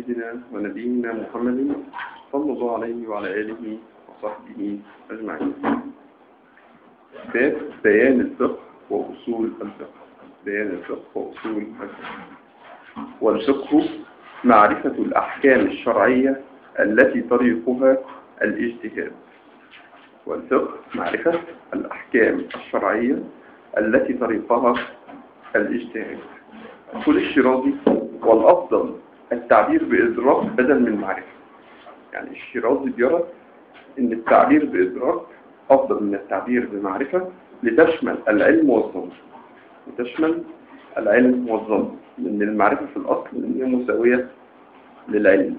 سيدنا ونبينا محمد صلى الله عليه وعلى آله وصحبه أجمعين باب بيان الفقه وأصول الفقه بيان الفقه وأصول الفقه والفقه معرفة الأحكام الشرعية التي طريقها الاجتهاد والفقه معرفة الأحكام الشرعية التي طريقها الاجتهاد يقول الشيرازي والأفضل التعبير بإدراك بدل من معرفة يعني الشيرازي بيرى أن التعبير بإدراك أفضل من التعبير بمعرفة لتشمل العلم والظن لتشمل العلم والظن لأن المعرفة في الأصل هي مساوية للعلم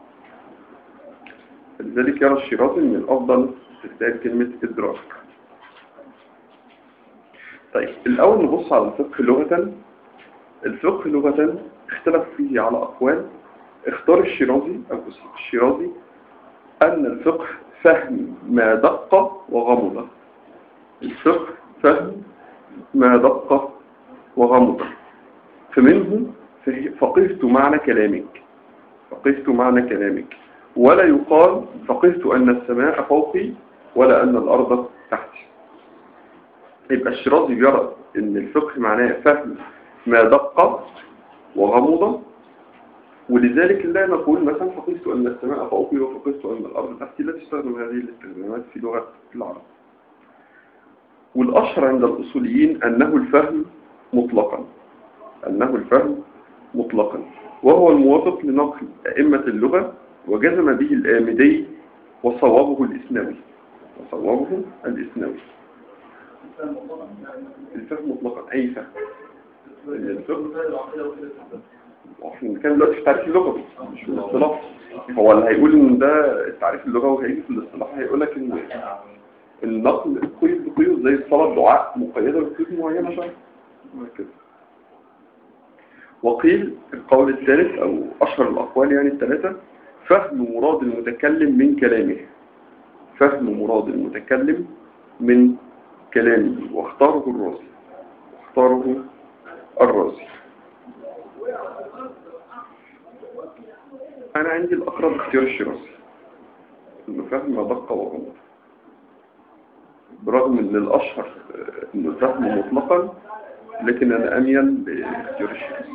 لذلك يرى الشيرازي أن الأفضل استخدام كلمة إدراك طيب الأول نبص على الفقه لغة الفقه لغة اختلف فيه على أقوال اختار الشيرازي أو الشيرازي أن الفقه فهم ما دق وغمض الفقه فهم ما دق وغمض فمنه فقهت معنى كلامك فقهت معنى كلامك ولا يقال فقهت أن السماء فوقي ولا أن الأرض تحتي يبقى الشيرازي بيرى أن الفقه معناه فهم ما دق وغمض ولذلك لا نقول مثلا فقهت أن السماء فوقي وفقهت أن الأرض تحتي لا تستخدم هذه الاستخدامات في لغة العرب والأشهر عند الأصوليين أنه الفهم مطلقا أنه الفهم مطلقا وهو الموافق لنقل أئمة اللغة وجزم به الآمدي وصوابه الإسنوي وصوابه الإسنوي الفهم مطلقا أي فهم الفهم احنا كان دلوقتي في التعريف اللغوي مش في الاصطلاح هو اللي هيقول ان ده التعريف اللغوي هيجي في الاصطلاح هيقول لك ان النقل قيد بقيود زي الصلاه دعاء مقيده بقيود معينه شويه كده وقيل القول الثالث او اشهر الاقوال يعني الثلاثه فهم مراد المتكلم من كلامه فهم مراد المتكلم من كلامه واختاره الرازي واختاره الرازي أنا عندي الأقرب اختيار الشراسي إنه فهم دقة وغمض برغم إن الأشهر إنه الفهم مطلقا لكن أنا أميل لاختيار الشراسي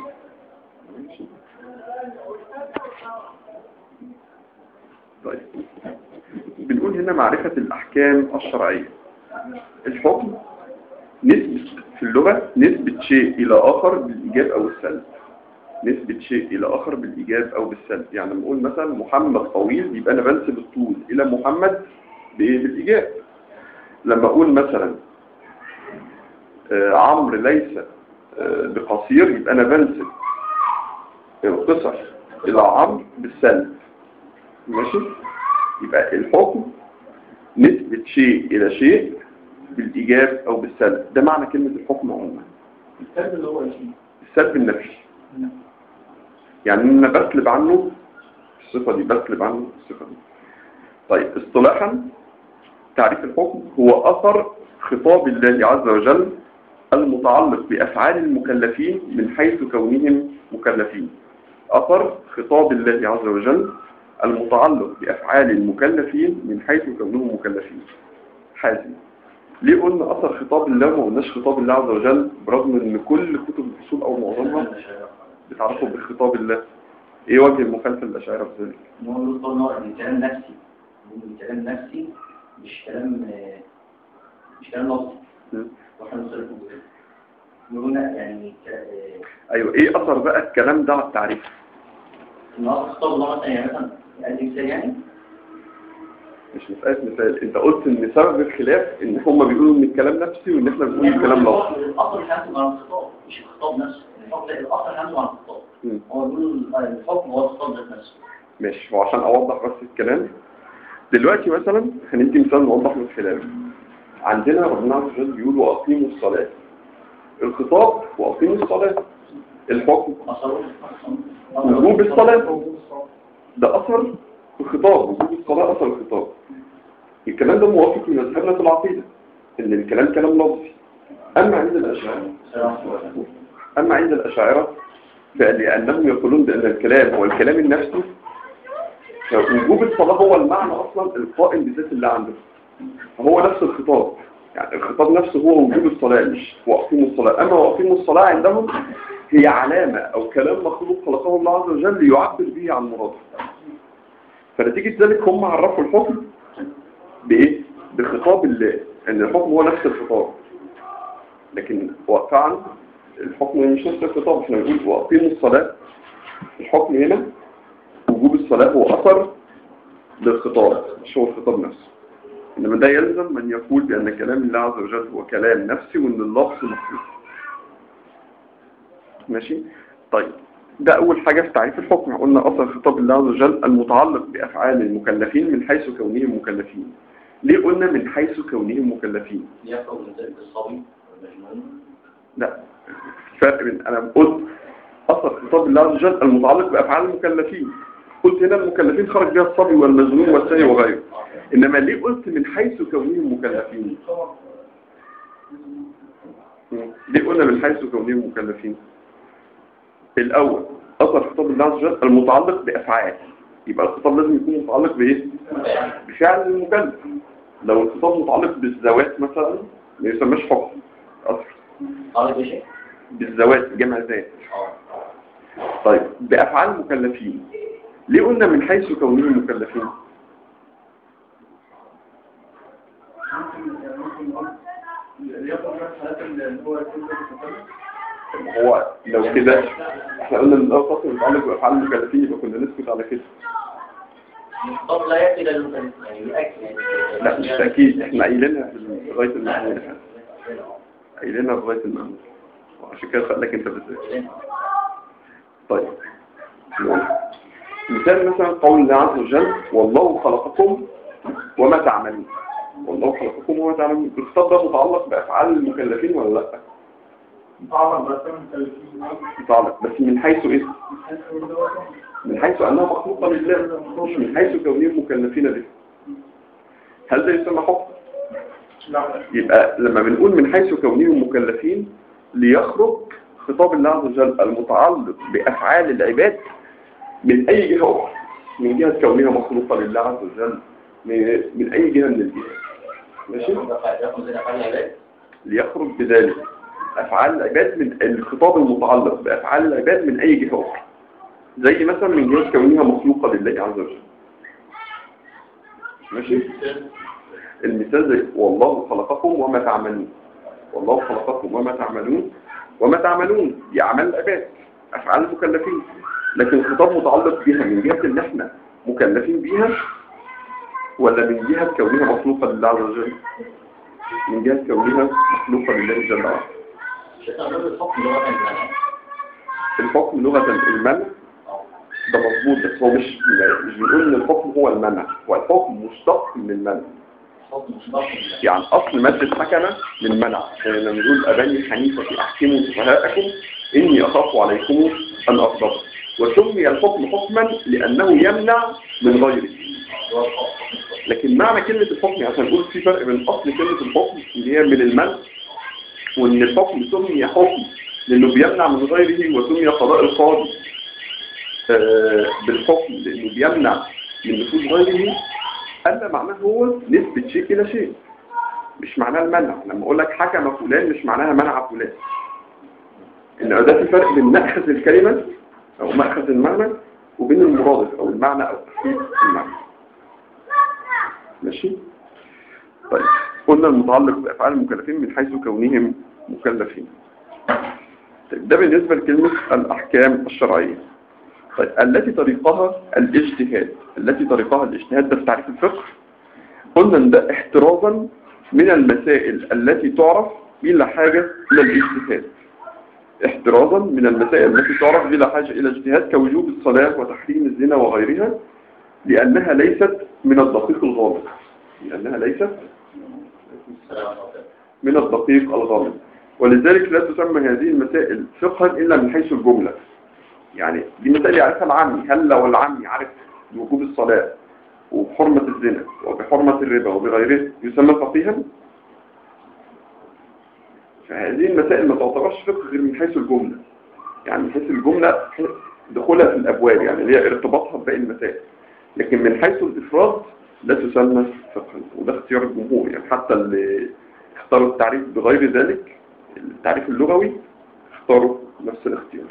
طيب بنقول هنا معرفة الأحكام الشرعية الحكم نسبة في اللغة نسبة شيء إلى آخر بالإيجاب أو السلب نسبة شيء إلى آخر بالإيجاب أو بالسلب يعني لما نقول مثلا محمد طويل يبقى أنا بنسب الطول إلى محمد بالإيجاب لما أقول مثلا عمرو ليس بقصير يبقى أنا بنسب القصر إلى عمرو بالسلب ماشي يبقى الحكم نسبة شيء إلى شيء بالإيجاب أو بالسلب ده معنى كلمة الحكم عموما السلب اللي هو ايه؟ السلب النفي يعني أنا بسلب عنه الصفة دي بسلب عنه الصفة دي طيب اصطلاحا تعريف الحكم هو أثر خطاب الله عز وجل المتعلق بأفعال المكلفين من حيث كونهم مكلفين أثر خطاب الله عز وجل المتعلق بأفعال المكلفين من حيث كونهم مكلفين حازم ليه قلنا أثر خطاب الله وما قلناش خطاب الله عز وجل برغم ان كل كتب الفصول او معظمها بتعرفوا بخطاب الله ايه وجه المخالفة للأشاعرة في ذلك ان هو يقول طبعا ان كلام نفسي ان كلام نفسي مش كلام مش كلام لفظي واحنا نصرفه بيه نقول يعني ايوه ايه اثر بقى الكلام ده على التعريف ان اصل خطاب الله مثلا يعني مثلا ادي مثال يعني مش مسألة مثال انت قلت ان سبب الخلاف ان هم بيقولوا ان الكلام نفسي وان احنا بنقول الكلام لفظي الاصل الحمد عن الخطاب مش الخطاب نفسه الحكم ده الاصل الحمد عن الخطاب مم. هو بيقول الحكم هو الخطاب ذات نفسه ماشي وعشان اوضح بس الكلام دلوقتي مثلا هندي مثال نوضح من خلاله عندنا ربنا عز وجل بيقول واقيموا الصلاة الخطاب واقيموا الصلاة الحكم اثره وجوب الصلاة ده أثر الخطاب وجوب الصلاة أثر الخطاب الكلام ده موافق لمذهبنا في العقيدة إن الكلام كلام لفظي أما عند الأشاعرة أما عند الأشاعرة فلأنهم يقولون بأن الكلام هو الكلام النفسي فوجوب الصلاة هو المعنى أصلا القائم بذات الله عنده فهو نفس الخطاب يعني الخطاب نفسه هو وجوب الصلاة مش وأقيموا الصلاة أما وأقيموا الصلاة عندهم هي علامة أو كلام مخلوق خلقه الله عز وجل ليعبر به عن مراده فنتيجة ذلك هم عرفوا الحكم بإيه؟ بخطاب الله أن الحكم هو نفس الخطاب لكن فعلا الحكم مش نفس الخطاب احنا بنقول وأقيموا الصلاة الحكم هنا وجوب الصلاة هو أثر للخطاب مش هو الخطاب نفسه إنما ده يلزم من يقول بأن كلام الله عز وجل هو كلام نفسي وأن اللفظ مخلوق ماشي طيب ده أول حاجة في تعريف الحكم قلنا أصل خطاب الله عز وجل المتعلق بأفعال المكلفين من حيث كونهم مكلفين ليه قلنا من حيث كونهم مكلفين يفهم من ذلك الصبي والمجنون لا فرق بين أنا قلت أصل خطاب الله عز وجل المتعلق بأفعال المكلفين قلت هنا المكلفين خرج بها الصبي والمجنون والسهي وغيره إنما ليه قلت من حيث كونهم مكلفين ليه قلنا من حيث كونهم مكلفين الأول أثر خطاب الله عز وجل المتعلق بأفعال يبقى الخطاب لازم يكون متعلق بإيه؟ بفعل المكلف لو الخطاب متعلق بالذوات مثلا ما يسمىش حكم أثر قال بشيء بالذوات جمع ذات اه طيب بأفعال المكلفين ليه قلنا من حيث كونهم مكلفين هو لو كده احنا قلنا من الاول فصل متعلق بافعال المكلفين يبقى كنا نسكت على كده طب لا يأتي للمكلف يعني يأكل يعني لا مش تاكيد احنا قايلينها في لغايه المعنى قايلينها في لغايه المعنى وعشان كده خلاك انت بالذات طيب مثال مثلا قول الله عز وجل والله خلقكم وما تعملون والله خلقكم وما تعملون الخطاب ده متعلق بافعال المكلفين ولا لا متعلق بس من حيث ايه من حيث انها مخلوقه لله مش من حيث كونهم مكلفين به هل ده يسمى حكم يبقى لما بنقول من حيث كونهم مكلفين ليخرج خطاب الله عز وجل المتعلق بافعال العباد من اي جهه اخرى من جهه كونها مخلوقه لله عز وجل من من اي جهه من الجهات ماشي يأخذ زي أفعال العباد ليخرج بذلك أفعال العباد من الخطاب المتعلق بأفعال العباد من أي جهة أخرى زي مثلا من جهة كونها مخلوقة لله عز وجل ماشي المثال زي والله خلقكم وما تعملون والله خلقكم وما تعملون وما تعملون دي أعمال العباد أفعال المكلفين لكن الخطاب متعلق بها من جهة إن إحنا مكلفين بيها ولا من جهة كونها مخلوقة لله عز وجل من جهة كونها مخلوقة لله جل وعلا شيطان نقول الحكم اللي هو كان زمان الحكم لغة المنع ده مظبوط بس هو مش مش بنقول ان الحكم هو المنع هو الحكم مشتق من المنع حكم مش ضخم يعني اصل مادة حكمة من منع يعني لما نقول اباني حنيفة احكموا سفهاءكم اني اخاف عليكم ان اغضب وسمي الحكم حكما لانه يمنع من غيره لكن معنى كلمة الحكم عشان نقول في فرق بين اصل كلمة الحكم اللي هي من المنع وان الحكم سمي حكم لانه بيمنع من غيره وسمي قضاء القاضي آه، بالحكم لانه بيمنع من نفوذ غيره أما معناه هو نسبة شيء إلى شيء مش معناه المنع لما أقول لك حكم فلان مش معناها منع فلان إن ده في فرق بين مأخذ الكلمة أو مأخذ المعنى وبين المرادف أو المعنى أو تحقيق المعنى ماشي طيب قلنا المتعلق بأفعال المكلفين من حيث كونهم مكلفين طيب ده بالنسبة لكلمة الأحكام الشرعية طيب التي طريقها الاجتهاد التي طريقها الاجتهاد ده في تعريف الفقه قلنا ان ده احترازا من المسائل التي تعرف بلا حاجة إلى الاجتهاد احترازا من المسائل التي تعرف بلا حاجة إلى اجتهاد كوجوب الصلاة وتحريم الزنا وغيرها لأنها ليست من الدقيق الغامض لأنها ليست من الدقيق الغامض ولذلك لا تسمى هذه المسائل فقها إلا من حيث الجملة يعني دي مسائل يعرفها العامي هل لو العامي عارف بوجوب الصلاة وبحرمة الزنا وبحرمة الربا وبغيره يسمى فقيها فهذه المسائل ما تعتبرش فقه غير من حيث الجملة يعني من حيث الجملة دخولها في الأبواب يعني اللي هي ارتباطها بباقي المسائل لكن من حيث الإفراد لا تسمى فقها وده اختيار الجمهور يعني حتى اللي اختاروا التعريف بغير ذلك التعريف اللغوي اختاروا نفس الاختيار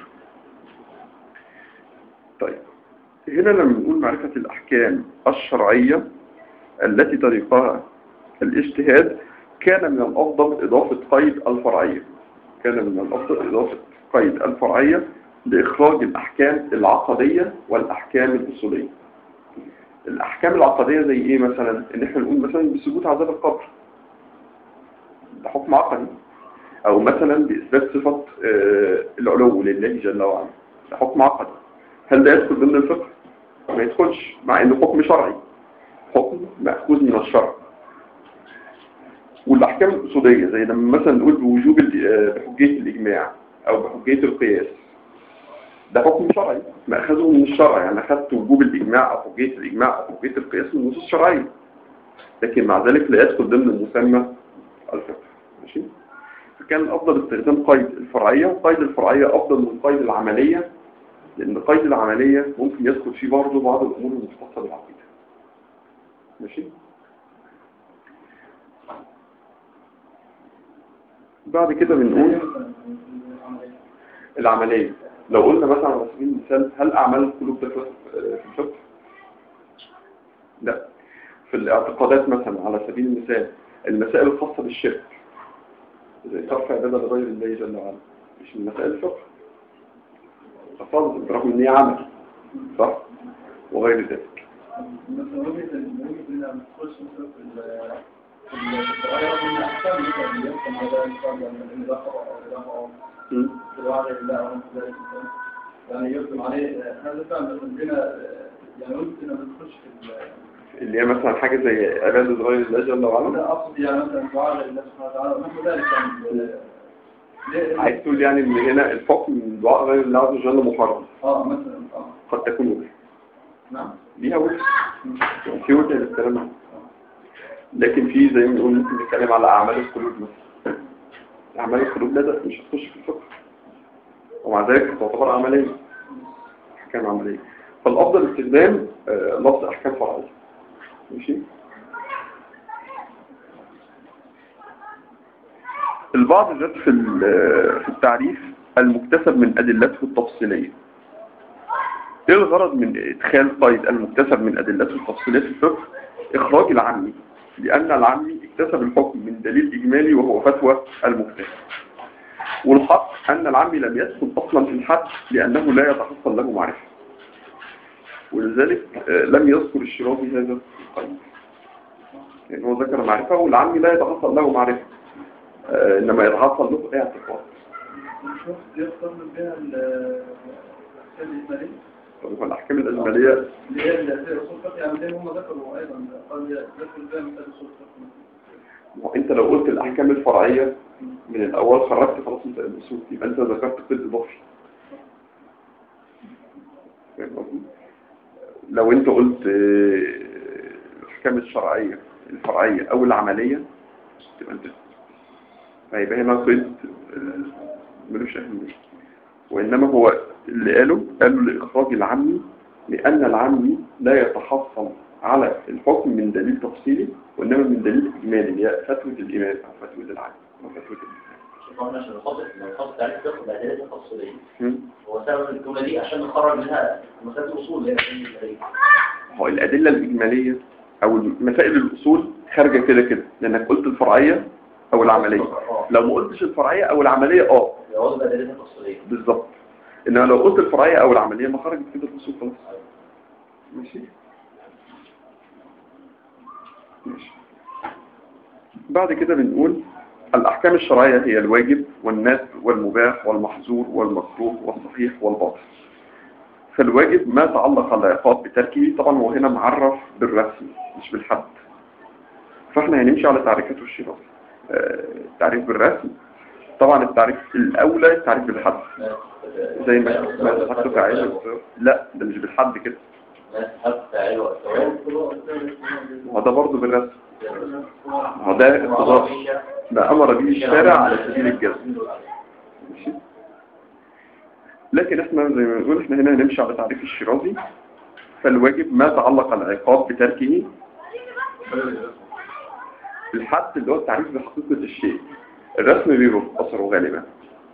طيب هنا لما نقول معرفة الأحكام الشرعية التي طريقها الاجتهاد كان من الأفضل إضافة قيد الفرعية كان من الأفضل إضافة قيد الفرعية لإخراج الأحكام العقدية والأحكام الأصولية الأحكام العقدية زي إيه مثلا؟ إن إحنا نقول مثلا بثبوت عذاب القبر ده حكم عقدي أو مثلا بإثبات صفة آه، العلو لله جل وعلا ده حكم عقدي هل ده يدخل ضمن الفقه؟ ما يدخلش مع إنه حكم شرعي حكم مأخوذ من الشرع والأحكام الأصولية زي لما مثلا نقول بوجوب ال- آه، بحجية الإجماع أو بحجية القياس ده حكم شرعي مأخذه من الشرع يعني أخذت وجوب الإجماع أو حجية الإجماع أو حجية القياس من نصوص شرعية لكن مع ذلك لا يدخل ضمن المسمى الفقه ماشي فكان الأفضل استخدام قيد الفرعية وقيد الفرعية أفضل من قيد العملية لأن قيد العملية ممكن يدخل فيه برضه بعض الأمور المختصة بالعقيدة ماشي بعد كده بنقول العملية لو قلنا مثلا على سبيل المثال هل أعمال القلوب دخلت في الفقه؟ لا في الاعتقادات مثلا على سبيل المثال المسائل الخاصة بالشرك زي صرف عبادة لغير الله جل وعلا مش من مسائل الفقه خالص برغم ان هي عمل صح وغير ذلك مثلا وجهة وجهة إن ما تخش مثلا في ال- في القراءة من أحكام مثلا يفهم هذا الإنسان يعني إن ده خطأ أو ده خطأ م? في الواقع لا أو في ذلك يعني يفهم عليه هذا فهم مثلا هنا يعني وجهة إن ما تخش في ال- اللي هي مثلا حاجة زي عبادة غير الله جل وعلا أنا أقصد يعني مثلا دعاء لله سبحانه وتعالى ونحو ذلك يعني ليه- عايز تقول يعني ان هنا الحكم من دعاء غير الله عز وجل محرم اه مثلا اه قد تكون وجه نعم ليها وجه في وجه للكلام عنه. لكن في زي ما بنقول ممكن نتكلم على اعمال القلوب مثلا اعمال القلوب لا ده مش هتخش في الفقه ومع ذلك تعتبر عمليه احكام عمليه فالافضل استخدام آه، لفظ احكام فرعيه ماشي البعض ذات في ال- في التعريف المكتسب من ادلته التفصيليه ايه الغرض من ادخال قيد المكتسب من ادلته التفصيليه في الفقه اخراج العمي لان العمي اكتسب الحكم من دليل اجمالي وهو فتوى المكتسب والحق ان العمي لم يدخل اصلا في الحد لانه لا يتحصل له معرفه ولذلك آه، لم يذكر الشرابي هذا القيد يعني هو ذكر معرفه والعمي لا يتحصل له معرفه آه، انما يتحصل له اعتقاد شوف يختار بها ال- الأحكام الإجمالية طب الاحكام الاجماليه اللي هي اللي في اصول الفقه يعني زي ما هم ذكروا ايضا قال يدخل فيها مثال اصول الفقه ما هو انت لو قلت الاحكام الفرعيه من الاول خرجت خلاص انت الاصول يبقى انت ذكرت قيد اضافي فاهم قصدي؟ لو انت قلت آه، الاحكام الشرعيه الفرعيه او العمليه تبقى انت هيبقى هنا قيد آه، ملوش اهميه وانما هو اللي قاله قالوا لاخراج العمي لان العمي لا يتحصل على الحكم من دليل تفصيلي وانما من دليل اجمالي اللي هي فتوى الامام او فتوى العالم او فتوى شوف احنا عشان نخصص نخصص تعريف فقه بأدلة تفصيلية الإمام. هو سبب الجملة دي عشان نخرج منها مسائل الأصول اللي هي الأحكام الإجمالية. هو الادله الاجماليه او مسائل الاصول خارجه كده كده لانك قلت الفرعيه او العمليه اه لو ما قلتش الفرعيه او العمليه اه جواز بأدلة تفصيلية بالظبط انما لو قلت الفرعيه او العمليه ما خرجت كده الاصول خلاص ماشي ماشي بعد كده بنقول الأحكام الشرعية هي الواجب والنافع والمباح والمحظور والمكروه والصحيح والباطل فالواجب ما تعلق العقاب بتركه طبعا هو هنا معرف بالرسم مش بالحد فاحنا هنمشي على تعريفاته الشرعية آه، التعريف بالرسم طبعا التعريف الأولى التعريف بالحد زي ما ما تحط فاعل لا ده مش بالحد كده ناس حتى علوة الثواب هو ده برضه بالرسم هو ده اقتضاء ما أمر به الشارع على سبيل الجزم ماشي لكن احنا زي ما بنقول احنا هنا هنمشي على تعريف الشيرازي فالواجب ما تعلق العقاب بتركه الحد اللي هو التعريف بحقيقة الشيء الرسم بيبقى أثره غالبا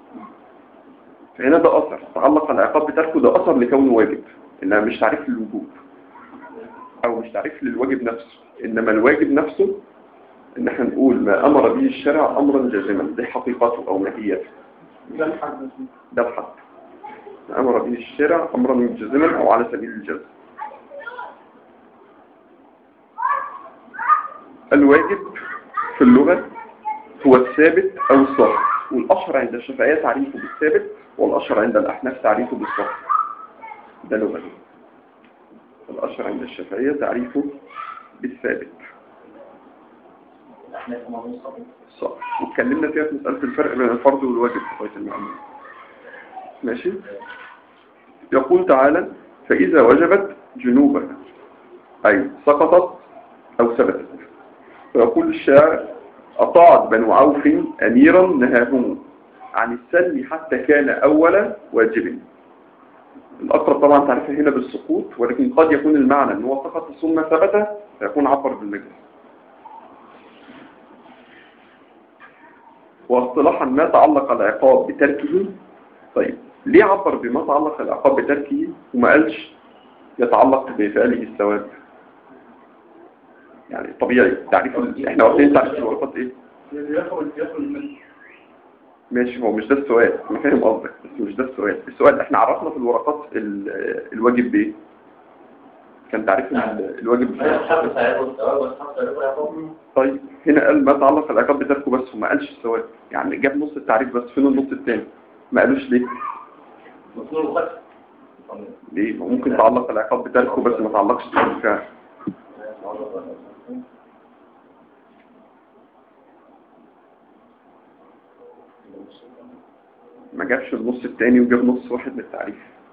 فهنا ده أثر تعلق العقاب بتركه ده أثر لكونه واجب إنما مش تعريف للوجوب أو مش تعريف للواجب نفسه إنما الواجب نفسه إن احنا نقول ما أمر به الشرع أمرا جازما دي حقيقته أو ماهيته ده الحد ده الحد ما أمر به الشرع أمرا جازما أو على سبيل الجزم الواجب في اللغة هو الثابت أو الصح والأشهر عند الشافعية تعريفه بالثابت والأشهر عند الأحناف تعريفه بالصح ده لغة الأشهر عند الشافعية تعريفه بالثابت احنا في موضوع الصبر صح واتكلمنا فيها في مسألة الفرق بين الفرض والواجب في غاية المعلومة ماشي يقول تعالى فإذا وجبت جنوبها أي سقطت أو ثبتت ويقول الشاعر أطاعت بنو عوف أميرا نهاهم عن السلم حتى كان أول واجب الأقرب طبعا تعرفها هنا بالسقوط ولكن قد يكون المعنى أنه سقط ثم ثبت فيكون عبر بالمجلس واصطلاحا ما تعلق العقاب بتركه طيب ليه عبر بما تعلق العقاب بتركه وما قالش يتعلق بفعله الثواب يعني طبيعي تعريف ال- احنا واخدين تعريف الورقات ايه ياخد ياخد من ماشي هو مش ده السؤال انا فاهم قصدك بس مش ده السؤال السؤال احنا عرفنا في الورقات ال- الواجب بايه كان تعريف ال- الواجب ما بفعل. يحب سعيد والثواب والحق سعيد والعقاب طيب هنا قال ما تعلق العقاب بتركه بس وما قالش الثواب يعني جاب نص التعريف بس فين النص الثاني ما قالوش ليه مطلوب الخلف ليه ممكن تعلق العقاب بتركه بس ما تعلقش بالفعل ما جابش النص الثاني وجاب نص واحد من التعريف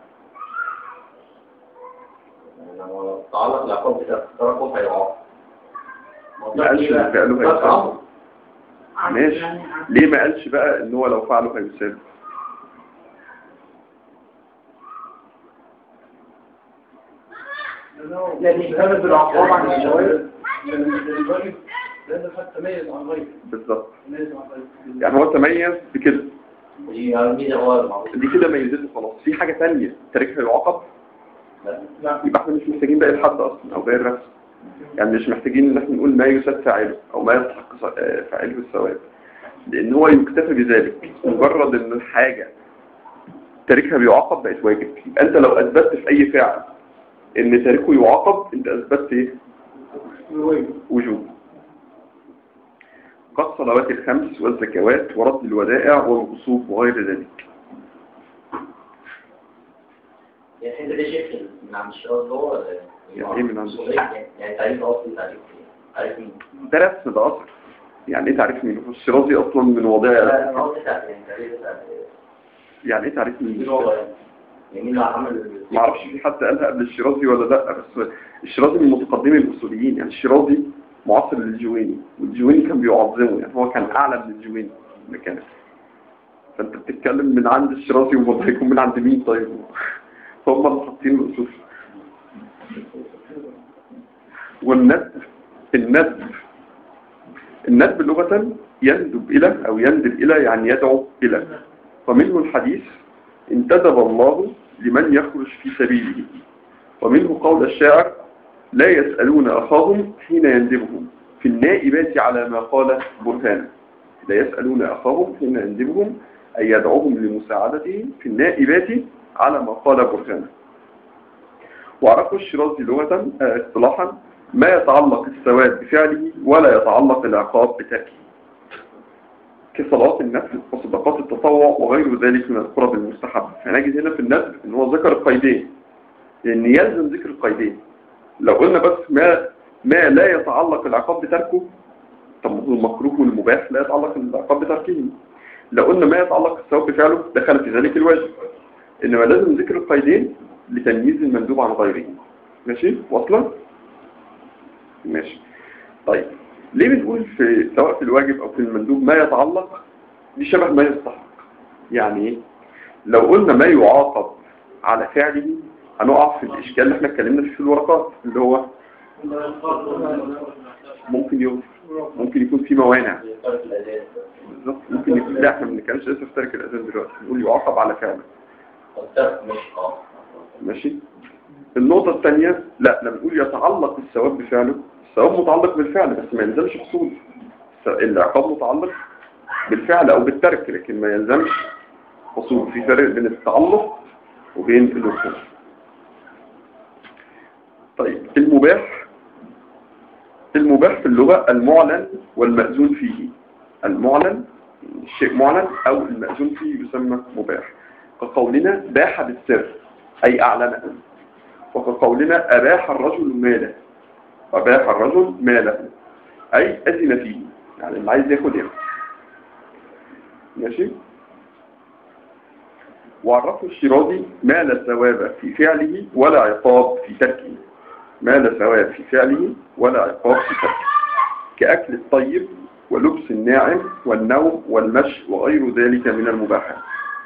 لما تعلق العقاب بتركه هيقع ما قالش ان فعله هيساب ماشي ليه ما قالش بقى ان هو لو فعله هيساب يعني هذا بالعقاب عن الشوائب الراجل لازم حتى تميز عن غيره بالظبط تميز عن غيره يعني هو تميز بكده دي الميزة هو المعروف دي كده ميزته خلاص في حاجة تانية تاريخها يعاقب لا يبقى احنا مش محتاجين باقي الحد اصلا او باقي الرسم يعني مش محتاجين ان احنا نقول ما يساد فاعله او ما يستحق ص- آه، فاعله الثواب لان هو يكتفى بذلك مجرد ان الحاجة تاريخها بيعاقب بقت واجب يبقى انت لو اثبتت في اي فعل ان تاريخه يعاقب انت اثبتت ايه وجوب كالصلوات الخمس والزكوات ورد الودائع والغصوب وغير ذلك يعني الحته دي شيء من عند الشراط ده ولا يعني ايه من عند الشراط؟ يعني تعريف اصلي تعريف ايه؟ تعريف مين؟ ده رسم ده اصل يعني ايه تعريف مين الشيرازي اصلا من وضائع لا انا قصدي تعريف يعني تعريف يعني ايه تعريف مين مين هو يعني؟ يعني مين اللي عمل ما اعرفش في حد قالها قبل الشيرازي ولا لا بس الشيرازي من متقدمي الاصوليين يعني الشيرازي معاصر للجويني والجويني كان بيعظمه يعني هو كان اعلى من الجويني مكانه فانت بتتكلم من عند الشيرازي وما هيكون من عند مين طيب هم اللي حاطين الاصول والندب الندب الندب لغة يندب إلى أو يندب إلى يعني يدعو إلى ومنه الحديث انتدب الله لمن يخرج في سبيله ومنه قول الشاعر لا يسألون أخاهم حين يندبهم في النائبات على ما قال برهان لا يسألون أخاهم حين يندبهم أي يدعوهم لمساعدته في النائبات على ما قال برهان وعرفوا الشرازي لغة آه، اصطلاحا ما يتعلق الثواب بفعله ولا يتعلق العقاب بتركه كصلاة النفل وصدقات التطوع وغير ذلك من القرب المستحبة فنجد هنا في النفل ان هو ذكر القيدين لان يلزم ذكر القيدين لو قلنا بس ما ما لا يتعلق العقاب بتركه طب ما هو المكروه والمباح لا يتعلق العقاب بتركه لو قلنا ما يتعلق الثواب بفعله دخل في ذلك الواجب انما لازم ذكر القيدين لتمييز المندوب عن غيره ماشي واصلا ماشي طيب ليه بنقول في سواء في الواجب او في المندوب ما يتعلق دي شبه ما يستحق يعني ايه لو قلنا ما يعاقب على فعله هنقع في الإشكال اللي احنا اتكلمنا فيه في الورقات اللي هو ممكن يوم ممكن يكون في موانع فرق الأذان بالظبط ممكن يكون لا احنا ما بنتكلمش لسه في ترك الأذان دلوقتي بنقول يعاقب على فعله الترك مش اه ماشي النقطة الثانية لا لما نقول يتعلق الثواب بفعله الثواب متعلق بالفعل بس ما يلزمش حصول العقاب متعلق بالفعل او بالترك لكن ما يلزمش حصول في فرق بين التعلق وبين الوصول طيب المباح المباح في اللغة المعلن والمأذون فيه المعلن الشيء معلن او المأذون فيه يسمى مباح كقولنا باح بالسر أي أعلنه وكقولنا أباح الرجل ماله أباح الرجل ماله أي أذن فيه يعني اللي عايز ياخد ياخد ماشي وعرفه الشيرازي ما لا ثواب في فعله ولا عقاب في تركه ما لا ثواب في فعله ولا عقاب في تركه كأكل الطيب ولبس الناعم والنوم والمشي وغير ذلك من المباحات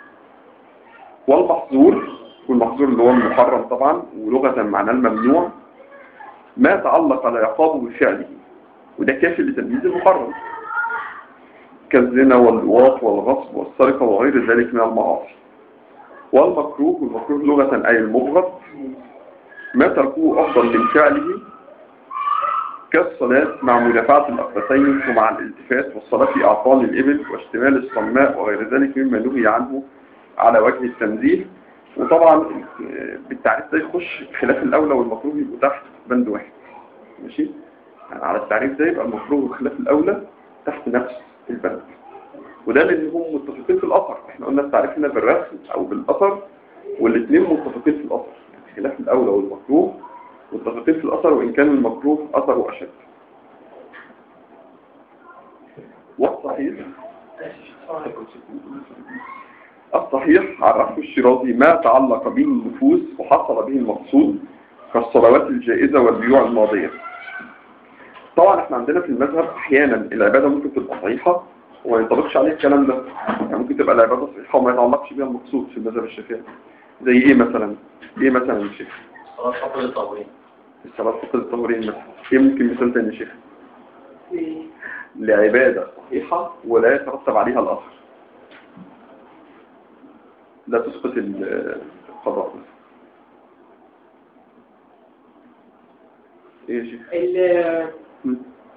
والمحظور والمحظور اللي هو المحرم طبعا ولغة معناه الممنوع ما تعلق العقاب بفعله وده كافي لتمييز المحرم كالزنا واللواط والغصب والسرقة وغير ذلك من المعاصي والمكروه والمكروه لغة أي المبغض ما تركوه أفضل من فعله كالصلاة مع مدافعة الأقبتين ومع الالتفات والصلاة في أعطان الإبل واشتمال الصماء وغير ذلك مما نهي عنه على وجه التنزيه وطبعا بالتعريف ده يخش خلاف الأولى والمكروه يبقوا تحت بند واحد ماشي يعني على التعريف ده يبقى المكروه وخلاف الأولى تحت نفس البند وده لأن هم متفقين في الأثر احنا قلنا التعريف هنا بالرسم أو بالأثر والاثنين متفقين في الأثر يعني خلاف الأولى والمكروه متفقين في الأثر وإن كان المكروه أثره أشد والصحيح الصحيح عرفه الشيرازي ما تعلق به النفوس وحصل به المقصود كالصلوات الجائزة والبيوع الماضية طبعا احنا عندنا في المذهب احيانا العبادة ممكن تبقى صحيحة وما ينطبقش عليه الكلام ده يعني ممكن تبقى العبادة صحيحة وما يتعلقش بها المقصود في المذهب الشافعي زي ايه مثلا ايه مثلا يا شيخ صلاة فقر الطهورين الصلاة فقد الطهورين مثلا ايه ممكن مثال تاني يا شيخ لعبادة صحيحة ولا يترتب عليها الأثر لا تسقط ال- القضاء بس. ايه يا شيخ ال- مم.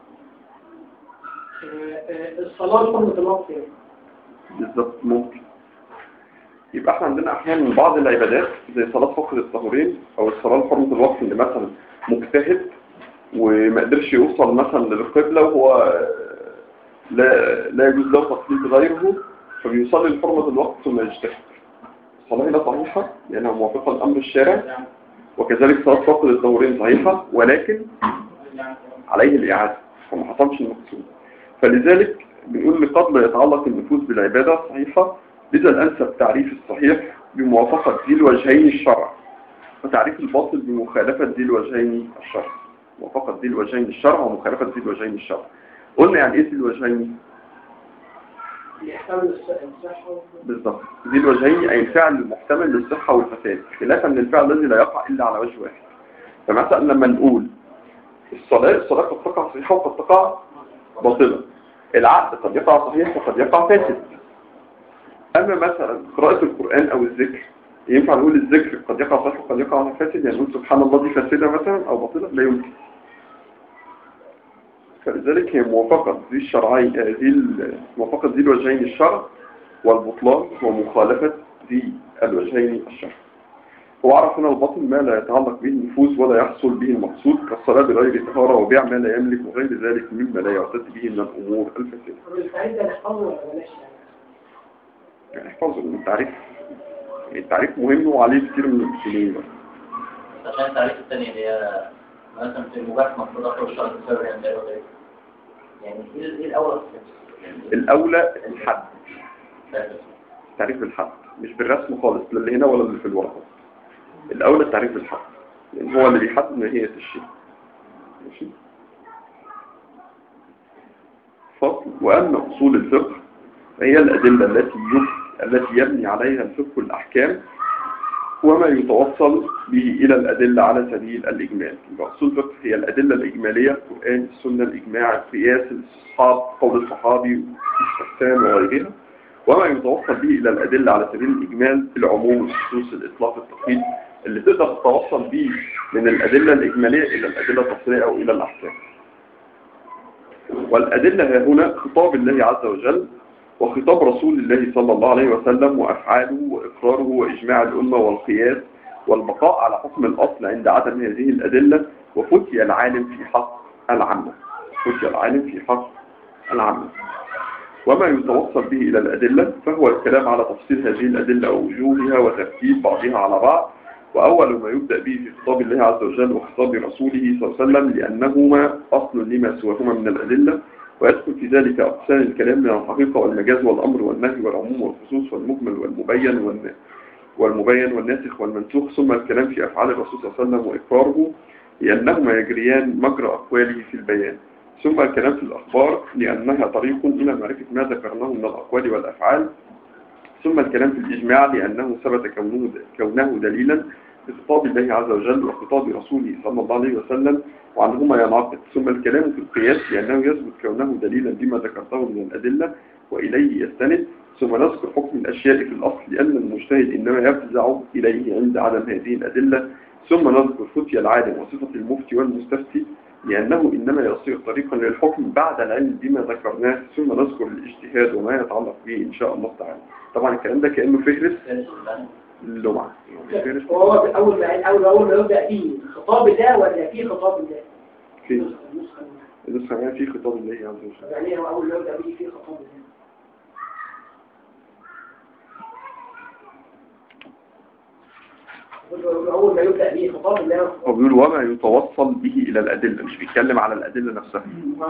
آه، الصلاة حرمة الوقت يعني. بالظبط ممكن يبقى احنا عندنا احيانا بعض العبادات زي صلاة فقد الطهورين او الصلاة لحرمة الوقت اللي مثلا مجتهد وما قدرش يوصل مثلا للقبلة وهو لا لا يجوز له تقليد غيره فبيصلي لحرمة الوقت ثم يجتهد الصلاة هنا صحيحة لأنها موافقة لأمر الشارع وكذلك صلاة فقد الطهورين صحيحة ولكن عليه الإعادة وما حصلش المقصود فلذلك بنقول لقد لا يتعلق النفوذ بالعبادة الصحيحة لذا الأنسب تعريف الصحيح بموافقة ذي الوجهين الشرع وتعريف الباطل بمخالفة ذي الوجهين الشرع موافقة ذي الوجهين الشرع ومخالفة ذي الوجهين الشرع قلنا يعني ايه ذي الوجهين يحتمل الص- الصحة بالضبط ذي الوجهين أي الفعل المحتمل للصحة والفساد خلافا للفعل الذي لا يقع إلا على وجه واحد فمثلا لما نقول الصلاة الصلاة قد تقع صحيحة وقد تقع باطلة العقد قد يقع صحيح وقد يقع فاسد أما مثلا قراءة القرآن أو الذكر ينفع نقول الذكر قد يقع صحيح وقد يقع فاسد يعني نقول سبحان الله دي فاسدة مثلا أو باطلة لا يمكن فلذلك هي موافقة ذي الشرعي آه، ذي ال- موافقة ذي الوجهين الشرع والبطلان ومخالفة ذي الوجهين الشرع هو عرف هنا الباطل ما لا يتعلق به النفوذ ولا يحصل به المقصود كالصلاة بغير طهارة وبيع ما لا يملك وغير ذلك مما لا يعتد به من الأمور الفاسدة طب التعريف ده نحفظه ولا بلاش يعني؟ يعني احفظوا من التعريف يعني التعريف مهم وعليه كتير من المسلمين بس. عشان التعريف الثاني اللي هي مثلا في المباح مفروض أخرج الشرط بسبب يعني غير غير يعني ايه ايه الأول يعني الأولى الحد فاهم؟ تعريف بالحد مش بالرسم خالص لا اللي هنا ولا اللي في الورقة الأولى التعريف بالحد لأن هو اللي بيحدد ماهية الشيء ماشي فصل وأما أصول الفقه فهي الأدلة التي يب... التي يبني عليها الفقه الأحكام وما يتوصل به إلى الأدلة على سبيل الإجمال يبقى أصول الفقه هي الأدلة الإجمالية القرآن السنة الإجماع القياس الصحاب قول الصحابي الاستحسان وغيرها وما يتوصل به إلى الأدلة على سبيل الإجمال العموم الخصوص الإطلاق التقييد اللي تقدر تتوصل به من الأدلة الإجمالية إلى الأدلة التفصيلية أو إلى الأحكام والأدلة ها هنا خطاب الله عز وجل وخطاب رسول الله صلى الله عليه وسلم وأفعاله وإقراره وإجماع الأمة والقياس والبقاء على حكم الأصل عند عدم هذه الأدلة وفتي العالم في حق العامة فتي العالم في حق العامة وما يتوصل به إلى الأدلة فهو الكلام على تفصيل هذه الأدلة ووجوهها وترتيب بعضها على بعض وأول ما يبدأ به في خطاب الله عز وجل وخطاب رسوله صلى الله عليه وسلم لأنهما أصل لما سواهما من الأدلة ويدخل في ذلك أقسام الكلام من الحقيقة والمجاز والأمر والنهي والعموم والخصوص والمجمل والمبين والن- والمبين والناسخ والمنسوخ ثم الكلام في أفعال الرسول صلى الله عليه وسلم وإقراره لأنهما يجريان مجرى أقواله في البيان ثم الكلام في الأخبار لأنها طريق إلى معرفة ما ذكرناه من الأقوال والأفعال ثم الكلام في الإجماع لأنه ثبت كونه, كونه دليلا بخطاب الله عز وجل وخطاب رسوله صلى الله عليه وسلم وعنهما ينعقد ثم الكلام في القياس لأنه يثبت كونه دليلا بما ذكرته من الأدلة وإليه يستند ثم نذكر حكم الأشياء في الأصل لأن المجتهد إنما يفزع إليه عند عدم هذه الأدلة ثم نذكر فتي العالم وصفة المفتي والمستفتي لأنه إنما يصير طريقا للحكم بعد العلم بما ذكرناه ثم نذكر الاجتهاد وما يتعلق به إن شاء الله تعالى طبعا الكلام ده كأنه فهرس اللمعة يعني فهرس هو اول ما اول اول ما يبدا فيه الخطاب ده ولا فيه خطاب ده في النسخه النسخة معايا في خطاب الله عز وجل يعني هو اول ما يبدا فيه فيه خطاب ده اول ما يبدا فيه خطاب الله هو بيقول وما يتوصل به إلى الأدلة مش بيتكلم على الأدلة نفسها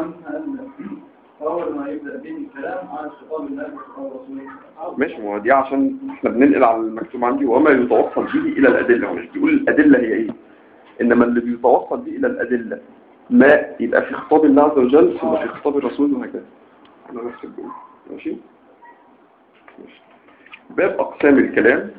أول ما يبدأ به الكلام عن خطاب الله وخطاب رسوله ماشي ما هو دي عشان احنا بننقل على المكتوب عندي وما يتوصل به إلى الأدلة هو مش بيقول الأدلة هي إيه إنما اللي بيتوصل به إلى الأدلة ما يبقى في خطاب الله عز وجل ثم في خطاب الرسول وهكذا أنا نفس الجملة ماشي ماشي باب أقسام الكلام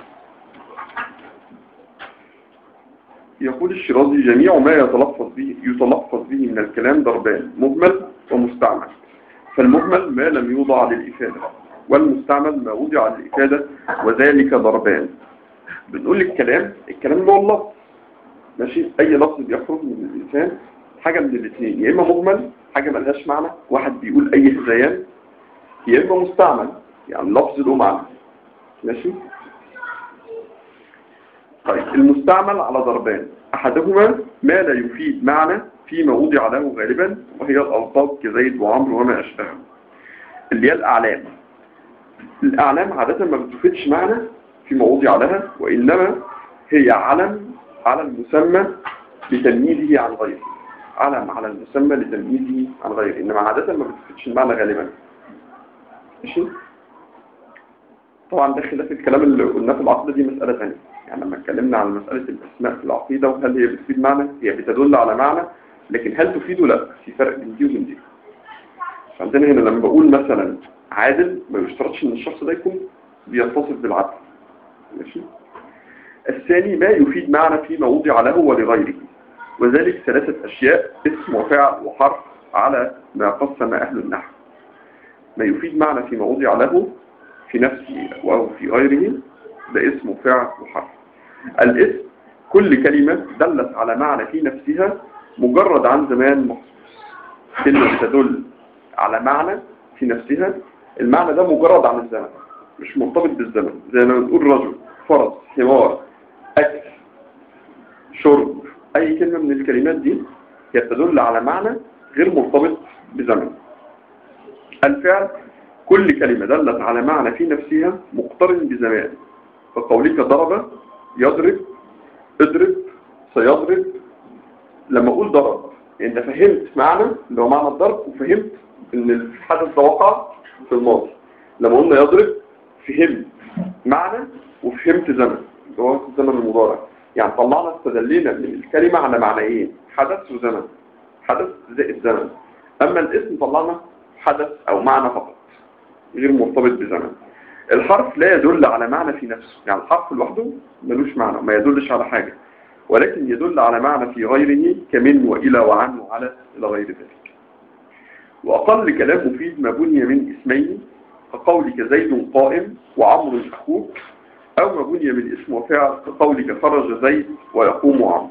يقول الشيرازي جميع ما يتلفظ به يتلفظ به من الكلام ضربان مجمل ومستعمل فالمجمل ما لم يوضع للإفادة والمستعمل ما وضع للإفادة وذلك ضربان بنقول الكلام الكلام اللي هو اللفظ ماشي أي لفظ بيخرج من الإنسان حاجة من الاثنين يا إما مجمل حاجة ملهاش معنى واحد بيقول أي هذيان يا إما مستعمل يعني لفظ له معنى ماشي طيب المستعمل على ضربان أحدهما ما لا يفيد معنى فيما وضع له غالبا وهي الألفاظ كزيد وعمرو وما أشبهه اللي هي الأعلام الأعلام عادة ما بتفيدش معنى فيما وضع لها وإنما هي علم على المسمى لتمييزه عن غيره علم على المسمى لتمييزه عن غيره إنما عادة ما بتفيدش المعنى غالبا ماشي طبعا ده خلاف الكلام اللي قلناه في العقيدة دي مسألة ثانية يعني لما اتكلمنا عن مسألة الأسماء في العقيدة وهل هي بتفيد معنى هي بتدل على معنى لكن هل تفيد لا في فرق بين دي وبين دي عندنا هنا لما بقول مثلا عادل ما يشترطش ان الشخص ده يكون بيتصف بالعدل ماشي الثاني ما يفيد معنى فيما وضع له ولغيره وذلك ثلاثة أشياء اسم وفعل وحرف على ما قسم أهل النحو ما يفيد معنى فيما وضع له في نفسه أو في غيره ده اسم وفعل وحرف الاسم كل كلمة دلت على معنى في نفسها مجرد عن زمان مخصوص كلمة تدل على معنى في نفسها المعنى ده مجرد عن الزمن مش مرتبط بالزمن زي ما بنقول رجل فرس حمار أكل شرب أي كلمة من الكلمات دي هي تدل على معنى غير مرتبط بزمن الفعل كل كلمة دلت على معنى في نفسها مقترن بزمان فقولك ضرب يضرب اضرب سيضرب لما اقول ضرب انت فهمت معنى اللي هو معنى الضرب وفهمت ان الحدث ده وقع في الماضي لما قلنا يضرب فهمت معنى وفهمت زمن اللي هو الزمن المضارع يعني طلعنا استدلينا من الكلمة على معنيين حدث وزمن حدث زائد زمن اما الاسم طلعنا حدث او معنى فقط غير مرتبط بزمن الحرف لا يدل على معنى في نفسه يعني الحرف لوحده ملوش معنى ما يدلش على حاجة ولكن يدل على معنى في غيره كمن وإلى وعن وعلى إلى غير ذلك وأقل كلام مفيد ما بني من اسمين كقولك زيد قائم وعمر أخوك أو ما بني من اسم وفعل كقولك خرج زيد ويقوم عمرو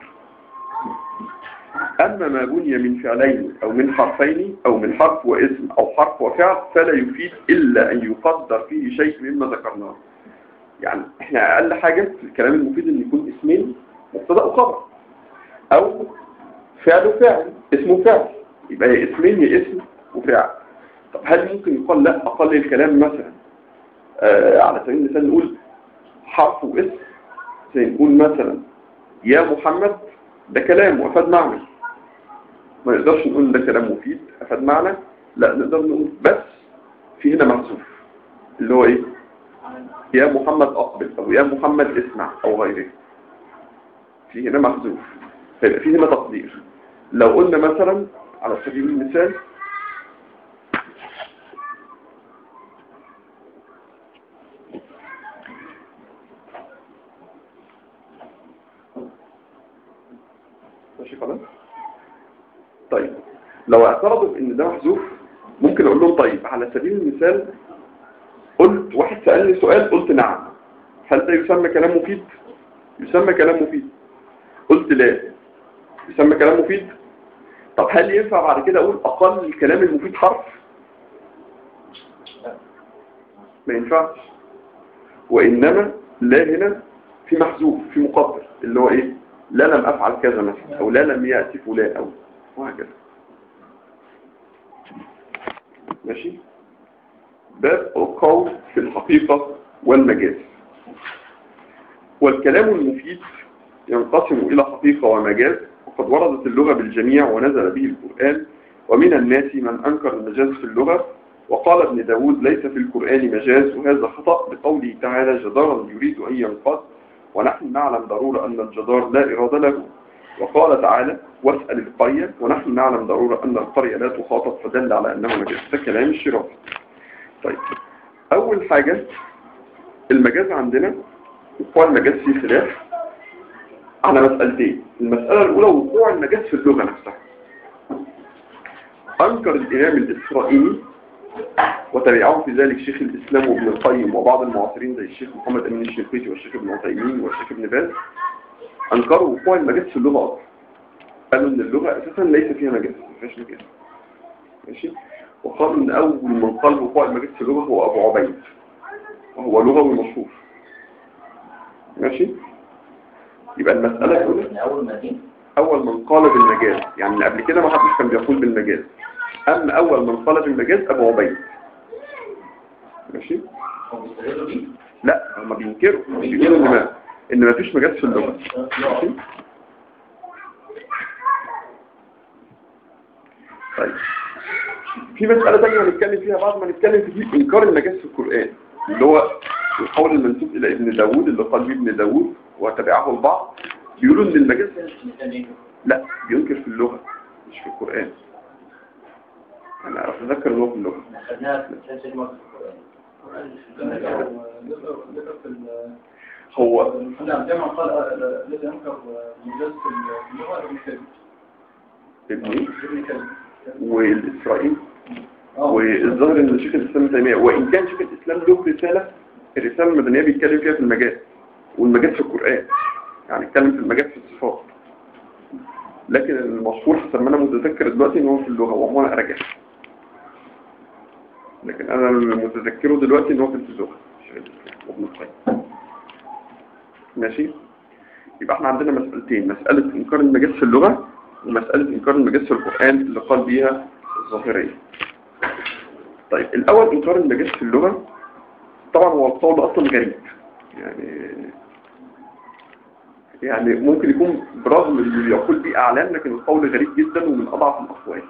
أما ما بني من فعلين أو من حرفين أو من حرف واسم أو حرف وفعل فلا يفيد إلا أن يقدر فيه شيء مما ذكرناه يعني احنا أقل حاجة في الكلام المفيد أن يكون اسمين مبتدا وخبر أو فعل وفاعل اسم وفعل يبقى يا اسمين يا اسم وفعل طب هل ممكن يقال لا أقل الكلام مثلا آه على سبيل المثال نقول حرف واسم زي نقول مثلا يا محمد ده كلام وأفاد معنى ما نقدرش نقول ده كلام مفيد أفاد معنى لا نقدر نقول بس في هنا محذوف اللي هو ايه يا محمد أقبل أو يا محمد اسمع أو غيره في هنا محذوف فيبقى في هنا تقدير لو قلنا مثلا على سبيل المثال ماشي خلاص طيب لو اعترضوا ان ده محذوف ممكن اقول لهم طيب على سبيل المثال قلت واحد سألني سؤال قلت نعم هل ده يسمى كلام مفيد يسمى كلام مفيد قلت لا يسمى كلام مفيد طب هل ينفع بعد كده اقول اقل الكلام المفيد حرف ما ينفعش وانما لا هنا في محذوف في مقدر اللي هو ايه لا لم افعل كذا مثلا او لا لم ياتي فلان او وهكذا ماشي باب القول في الحقيقة والمجاز والكلام المفيد ينقسم إلى حقيقة ومجاز وقد وردت اللغة بالجميع ونزل به القرآن ومن الناس من أنكر المجاز في اللغة وقال ابن داود ليس في القرآن مجاز وهذا خطأ بقوله تعالى جدارا يريد أن ينقض ونحن نعلم ضرورة أن الجدار لا إرادة له وقال تعالى واسأل القرية ونحن نعلم ضرورة أن القرية لا تخاطب فدل على أنه مجاز ده كلام الشرافة طيب أول حاجة المجاز عندنا وقوع المجاز فيه خلاف على مسألتين المسألة الأولى وقوع المجاز في اللغة نفسها أنكر الإمام الإسرائيلي وتبعه في ذلك شيخ الإسلام وابن القيم وبعض المعاصرين زي الشيخ محمد أمين الشنقيطي والشيخ ابن عثيمين والشيخ ابن باز أنكروا وقوع المجاز في اللغة أصلا قالوا إن اللغة أساسا ليس فيها مجاز ما فيهاش مجاز ماشي وقالوا إن أول من قال وقوع المجاز في اللغة هو أبو عبيد وهو لغوي مشهور ماشي يبقى المسألة الأولى من أول ما دين أول من قال بالمجاز يعني اللي قبل كده ما حدش كان بيقول بالمجاز أما أول من قال بالمجاز أبو عبيد ماشي هم بيستدلوا بيه لا هم بينكروا هم بيقولوا إن ما إن ما فيش مجاز في اللغة ماشي طيب في مسألة تانية هنتكلم فيها بعد ما نتكلم في دي إنكار المجاز في القرآن اللي هو القول المنسوب إلى ابن داوود اللي قال به ابن داوود وتبعه البعض بيقولوا إن المجاز لا بينكر في اللغة مش في القرآن أنا أتذكر إن هو في اللغة خدناها في ثلاث مرات في القرآن ذكر في ال- هو نعم جمع قال آه، الذي أنكر مجاز في اللغة ابن كلب ابن إيه؟ ابن كلب والإسرائيل آه. والظاهر ان شيخ الاسلام ابن تيميه وان كان شيخ الاسلام له رساله الرساله المدنيه بيتكلم فيها في المجاز والمجاز في القران يعني اتكلم في المجاز في الصفات لكن المشهور حسب ما انا متذكر دلوقتي ان هو في اللغه وهو انا ارجع لكن انا متذكره دلوقتي ان هو في اللغه شيخ الاسلام وابن القيم ماشي يبقى احنا عندنا مسألتين مسألة إنكار المجاز في اللغة ومسألة إنكار المجاز في القرآن اللي قال بيها الظاهرية طيب الأول إنكار المجاز في اللغة طبعا هو القول أصلا غريب يعني يعني ممكن يكون برغم اللي يقول بيه أعلام لكن القول غريب جدا ومن أضعف الأقوال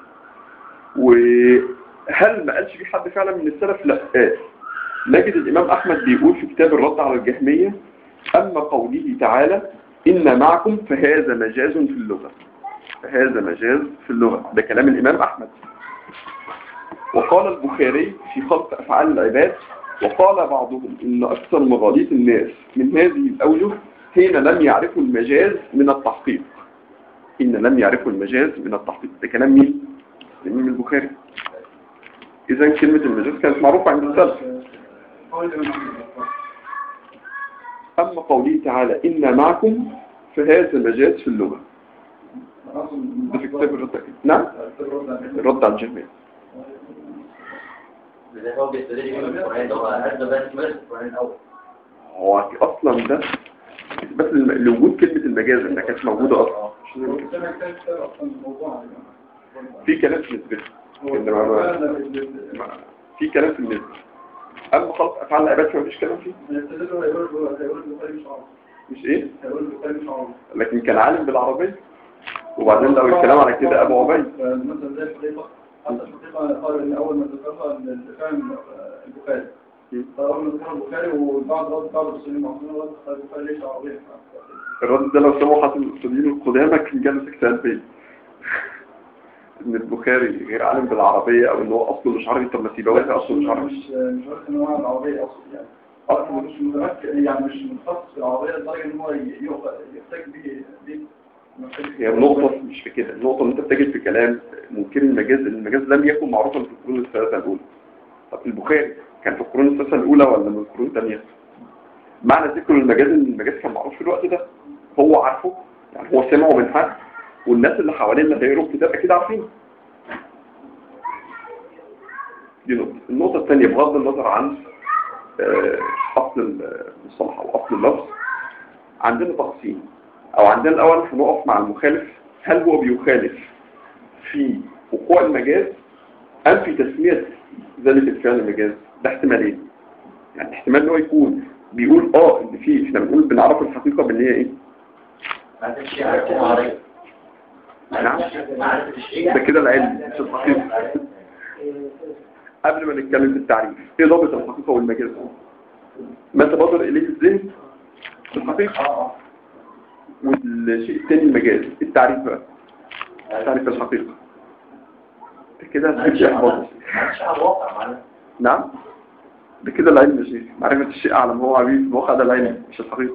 وهل ما قالش فيه حد فعلا من السلف لا قال نجد الإمام أحمد بيقول في كتاب الرد على الجهمية أما قوله تعالى إن معكم فهذا مجاز في اللغة فهذا مجاز في اللغة ده كلام الإمام أحمد وقال البخاري في خلق أفعال العباد وقال بعضهم إن أكثر مغاليط الناس من هذه الأوجه حين لم يعرفوا المجاز من التحقيق حين لم يعرفوا المجاز من التحقيق ده كلام مين؟ الإمام البخاري إذا كلمة المجاز كانت معروفة عند السلف أما قوله تعالى إن معكم فهذا مجاز في اللغة ده في كتاب الرد نعم الرد على الجهمية زي هو بيستدل بيه من القرآن هو هذا بس مارس القرآن الأول هو أصلا ده بس الم- لوجود كلمة المجاز إنها كانت موجودة أصلا في كلام في نسبتها إنما ما- ما- في كلام في النسبة أما خلق أفعال العباد فمفيش كلام فيه مش إيه لكن كان عالم بالعربية وبعدين لو الكلام على كده أبو عبيد مثلا زي الحقيقة حتى الحقيقة قال إن أول ما ذكرها الفهم البخاري مم. فأول ما ذكرها البخاري وبعد رد بعض السنين المعصومين رد البخاري ليش عربية الرد ده لو سمعوا حتى المسلمين القدامى كان جاله سكتان فيه ان البخاري غير عالم بالعربية او ان هو اصله مش عربي طب ما سيبويه اصله مش عربي مش مش عارف إن هو العربية أصلا يعني أصلا مش متمكن يعني مش متخصص في العربية لدرجة إن هو يؤخ- يحتاج به به هي النقطة مش في كده النقطة ان انت بتجد في كلام ممكن المجاز المجاز لم يكن معروفا في القرون الثلاثة الاولى طب البخاري كان في القرون الثلاثة الاولى ولا من القرون الثانية معنى ذكر المجاز ان المجاز كان معروف في الوقت ده هو عارفه يعني هو سمعه من حد والناس اللي حواليه اللي هيقروا الكتاب اكيد عارفين دي نقطة النقطة الثانية بغض النظر عن آه، أصل المصطلح أو أصل اللفظ عندنا تقسيم أو عندنا الأول هنقف مع المخالف هل هو بيخالف في وقوع المجاز أم في تسمية ذلك الفعل المجاز ده احتمالين يعني احتمال ان هو يكون بيقول اه ان في احنا بنقول بنعرف الحقيقة بان هي ايه معرفة الشيء عرفته عليه نعم معرفة الشيء ده كده العلم مش الحقيقة قبل ما نتكلم في التعريف ايه ضابط الحقيقة والمجاز ما تبادر اليه الذهن الحقيقة والشيء الثاني المجاز التعريف بقى تعريف الحقيقة ده كده هتبدأ إحباط. معرفة على الواقع معناه نعم ده كده العلم يا شيخ معرفة الشيء أعلم هو عبيد الواقع ده العلم مش الحقيقة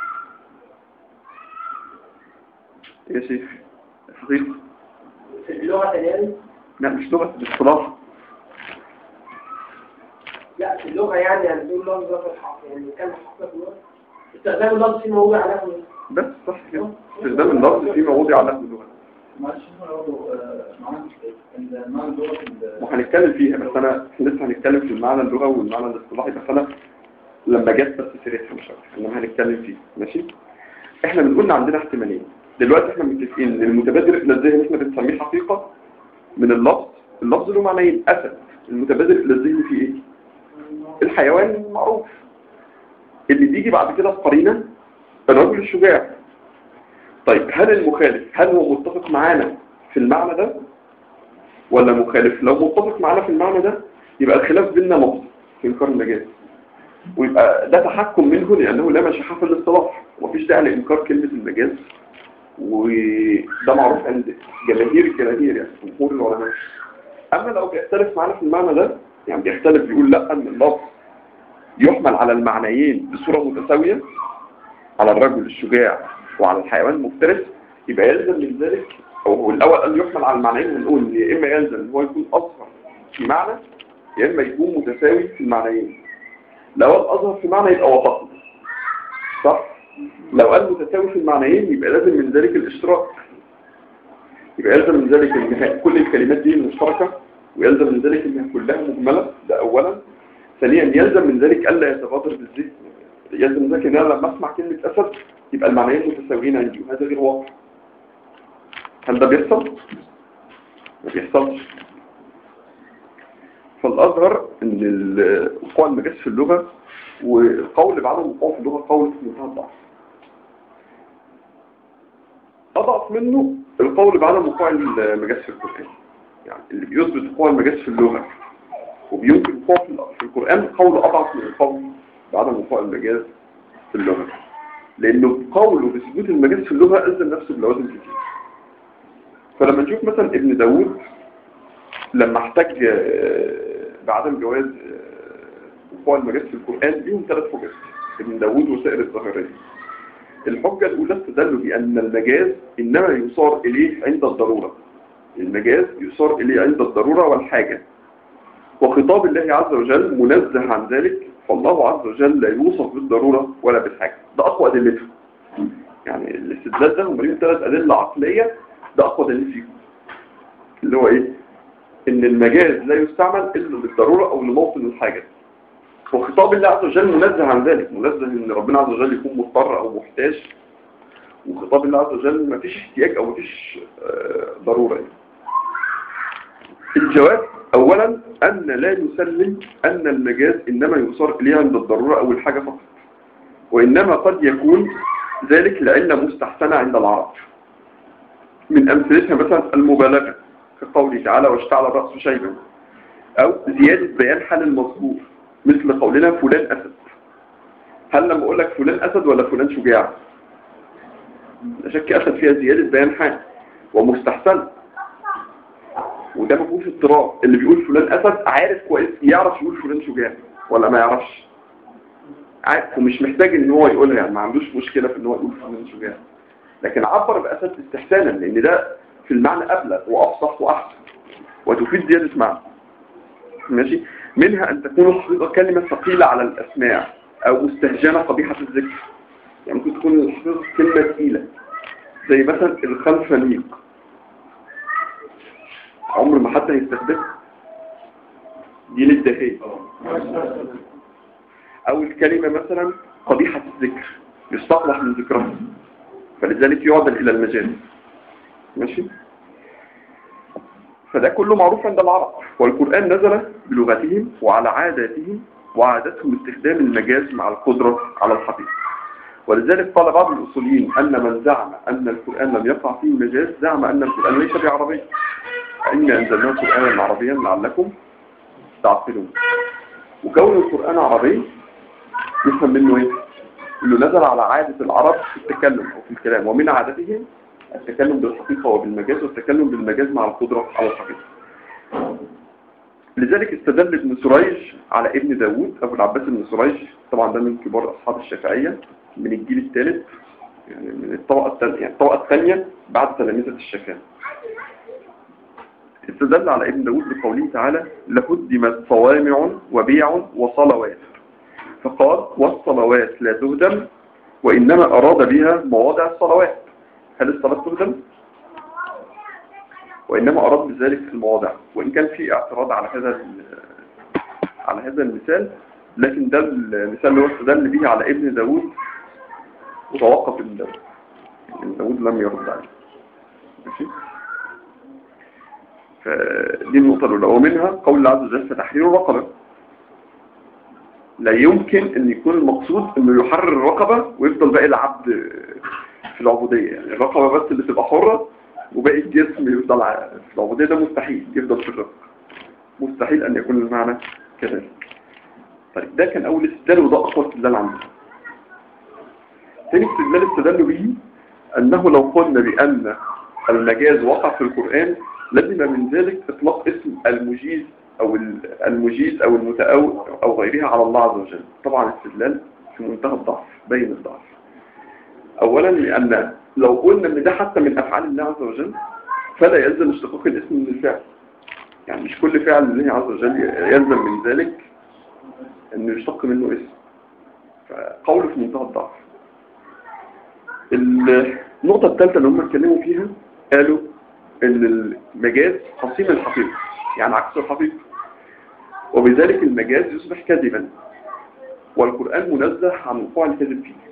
إيه يا شيخ الحقيقة في اللغة يعني لا مش لغة الاصطلاح لا في اللغة يعني يعني تقول لفظ لفظ الحق يعني كان حقيقة في اللغة استخدام اللفظ فيه موضوع على لفظ بس صح كده استخدام اللفظ في مواضيع على لفظ اللغة معلش احنا برضه معانا المعنى اللغة وهنتكلم فيها بس أنا لسه هنتكلم في المعنى اللغوي والمعنى الاصطلاحي بس أنا لما جت بس سيرتها مش أكتر إنما هنتكلم فيه ماشي إحنا بنقول إن عندنا احتمالين دلوقتي إحنا متفقين إن المتبادر إلى الذهن إحنا بنسميه حقيقة من اللفظ اللفظ له معنيين أسد المتبادر إلى الذهن فيه إيه؟ الحيوان المعروف اللي بيجي بعد كده في قرينة الرجل الشجاع طيب هل المخالف هل هو متفق معانا في المعنى ده ولا مخالف لو متفق معانا في المعنى ده يبقى الخلاف بيننا نقص في انكار المجاز ويبقى ده تحكم منه لانه لا مشاحه في الاصطلاح ومفيش داعي لانكار كلمه المجاز وده معروف عند جماهير الجماهير يعني جمهور العلماء اما لو بيختلف معانا في المعنى ده يعني بيختلف بيقول لا ان اللفظ يحمل على المعنيين بصوره متساويه على الرجل الشجاع وعلى الحيوان المفترس يبقى يلزم من ذلك او هو الاول ان يحمل على المعنيين ونقول يا اما يلزم ان هو يكون اصغر في معنى يا اما يكون متساوي في المعنيين لو قال اظهر في معنى يبقى وسط صح لو قال متساوي في المعنيين يبقى لازم من ذلك الاشتراك يبقى يلزم من ذلك ان كل الكلمات دي مشتركه ويلزم من ذلك انها كلها مجمله ده اولا ثانيا يلزم من ذلك الا يتبادر بالذهن يلزم من ذلك ان انا لما اسمع كلمه اسد يبقى المعنيين متساويين عندي وهذا غير واقع هل ده بيحصل؟ ما بيحصلش فالأظهر أن ال- وقوع المجاز في اللغة والقول بعدم وقوع في اللغة قول في منتهى الضعف أضعف منه القول بعدم وقوع المجاز في القرآن يعني اللي بيثبت وقوع المجاز في اللغة وبينكر وقوع في ال- في القرآن قول أضعف من القول بعدم وقوع المجاز في اللغة لأنه قوله بثبوت المجاز في اللغة ألزم نفسه بلوازم كتير فلما نشوف مثلا ابن داود لما احتج آه، بعدم جواز آه، وقوع المجاز في القرآن ليهم ثلاث حجج ابن داوود وسائر الظاهرية الحجة الأولى استدلوا بأن المجاز إنما يصار إليه عند الضرورة المجاز يصار إليه عند الضرورة والحاجة وخطاب الله عز وجل منزه عن ذلك فالله عز وجل لا يوصف بالضرورة ولا بالحاجة ده أقوى أدلته يعني الاستدلال ده هم ليهم ثلاث أدلة عقلية ده أقوى دليل فيهم اللي هو إيه؟ إن المجاز لا يستعمل إلا للضرورة أو لموطن الحاجة وخطاب الله عز وجل منزه عن ذلك منزه ان ربنا عز وجل يكون مضطر او محتاج وخطاب الله عز وجل ما فيش احتياج او ما فيش آه، ضرورة يعني. الجواب اولا ان لا نسلم ان المجاز انما يصار اليه عند الضرورة او الحاجة فقط وانما قد يكون ذلك لعلة مستحسنة عند العرب من امثلتها مثلا المبالغة كقوله تعالى واشتعل الرأس شيبا او زيادة بيان حال المذكور مثل قولنا فلان أسد هل لما أقول لك فلان أسد ولا فلان شجاع لا شك أسد فيها زيادة بيان حال ومستحسن وده ما فيهوش اضطراب اللي بيقول فلان أسد عارف كويس يعرف يقول فلان شجاع ولا ما يعرفش عارف ومش محتاج ان هو يقولها يعني ما عندوش مشكلة في ان هو يقول فلان شجاع لكن عبر بأسد استحسانا لان ده في المعنى أبلغ وأفصح وأحسن وتفيد زيادة معنى ماشي منها أن تكون الحقيقة كلمة ثقيلة على الأسماع أو مستهجنة قبيحة الذكر يعني ممكن تكون الحقيقة كلمة ثقيلة زي مثلا الخنفنيق عمر ما حد هيستخدمها دي للدهية أو الكلمة مثلا قبيحة الذكر يستقبح من ذكرها فلذلك يعدل إلى المجاز ماشي فده كله معروف عند العرب والقرآن نزل بلغتهم وعلى عاداتهم وعادتهم استخدام المجاز مع القدرة على الحقيقة ولذلك قال بعض الأصوليين أن من زعم أن القرآن لم يقع فيه مجاز زعم أن القرآن ليس بعربي فإنا أنزلناه قرآنا عربيا لعلكم تعقلون وكون القرآن عربي يفهم منه ايه؟ انه نزل على عادة العرب في التكلم أو في الكلام ومن عادتهم التكلم بالحقيقة وبالمجاز والتكلم بالمجاز مع القدرة على الحقيقة لذلك استدل ابن سريج على ابن داود أبو العباس بن سريج طبعا ده من كبار أصحاب الشافعية من الجيل الثالث يعني من الطبقة الثانية يعني الطبقة الثانية بعد تلامذة الشافعية استدل على ابن داود بقوله تعالى لهدمت صوامع وبيع وصلوات فقال والصلوات لا تهدم وإنما أراد بها مواضع الصلوات هل الصلاة تهدم؟ وإنما أراد بذلك في المواضع وإن كان في اعتراض على هذا على هذا المثال لكن ده المثال اللي هو استدل به على ابن داود وتوقف ابن داود ابن داود لم يرد عليه ماشي فدي النقطة الأولى ومنها قول الله عز وجل فتحرير رقبة لا يمكن أن يكون المقصود أنه يحرر الرقبة ويفضل باقي العبد في العبودية يعني الرقبة بس اللي تبقى حرة وباقي الجسم يفضل ع- في العبودية ده مستحيل يفضل في الرق مستحيل أن يكون المعنى كذلك طيب ده كان أول استدلال وده أقوى استدلال عنده ثاني استدلال استدلوا به أنه لو قلنا بأن المجاز وقع في القرآن لازم من ذلك إطلاق اسم المجيز أو ال- المجيز أو المتأول أو غيرها على الله عز وجل طبعا استدلال في منتهى الضعف بين الضعف أولا لأن لو قلنا أن ده حتى من أفعال الله عز وجل فلا يلزم اشتقاق الاسم من الفعل يعني مش كل فعل لله عز وجل يلزم من ذلك أنه يشتق منه اسم فقول في منتهى الضعف النقطة الثالثة اللي هم اتكلموا فيها قالوا ان المجاز حصيل الحقيقة يعني عكس الحقيقة وبذلك المجاز يصبح كذبا والقرآن منزه عن وقوع الكذب فيه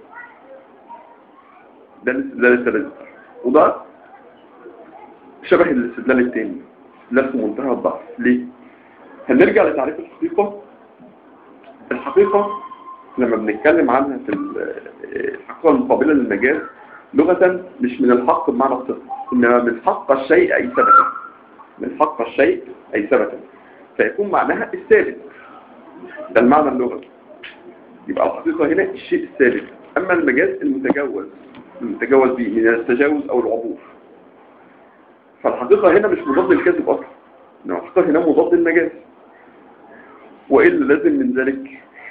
ده الاستدلال الثالث وده شبه الاستدلال الثاني استدلال في منتهى الضعف ليه؟ هنرجع لتعريف الحقيقة الحقيقة لما بنتكلم عنها في ال- الحقيقة المقابلة للمجاز لغة مش من الحق بمعنى الصدق إنما من حق الشيء أي ثبتا من حق الشيء أي ثبتا فيكون معناها الثابت ده المعنى اللغوي يبقى الحقيقة هنا الشيء الثابت أما المجاز المتجاوز المتجاوز به من التجاوز أو العبور فالحقيقة هنا مش مضاد للكذب أصلا إنما الحقيقة هنا مضاد للمجاز وإلا لازم من ذلك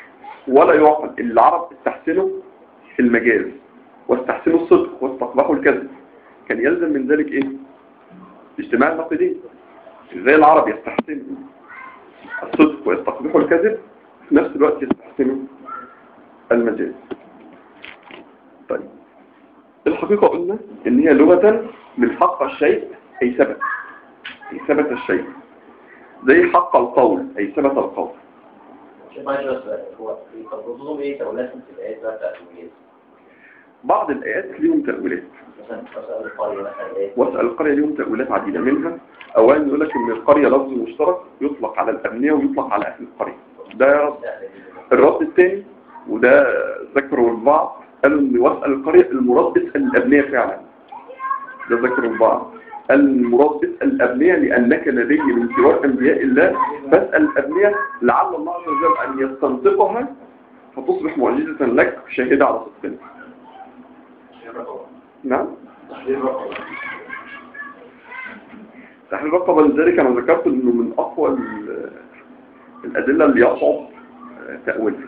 ولا يعقل العرب استحسنوا المجاز واستحسنوا الصدق واستقبحوا الكذب كان يلزم من ذلك ايه اجتماع النقيضين ازاي العرب يستحسنوا الصدق ويستقبحوا الكذب في نفس الوقت يستحسنوا المجاز طيب الحقيقة قلنا ان هي لغة من حق الشيء اي ثبت اي ثبت الشيء زي حق القول اي ثبت القول شوف معلش بس هو في تفاصيلهم ايه تولات في الايات بقى بتاعت الانجاز بعض الآيات ليهم تأويلات مثلا مسألة القرية مثلا ايه واسأل القرية ليهم تأويلات عديدة منها أولا يقول لك إن القرية لفظ مشترك يطلق على الأبنية ويطلق على أهل القرية ده رد الرد الثاني وده ذكروا البعض قالوا إن واسأل القرية المراد اسأل الأبنية فعلا ده ذكروا البعض قال المراد اسأل الأبنية لأنك نبي من سوى أنبياء الله فاسأل الأبنية لعل الله عز وجل أن يستنطقها فتصبح معجزة لك شاهدة على صدقنا نعم تحرير الرقبة لذلك أنا ذكرت أنه من أقوى ال- الأدلة اللي يصعب تأويلها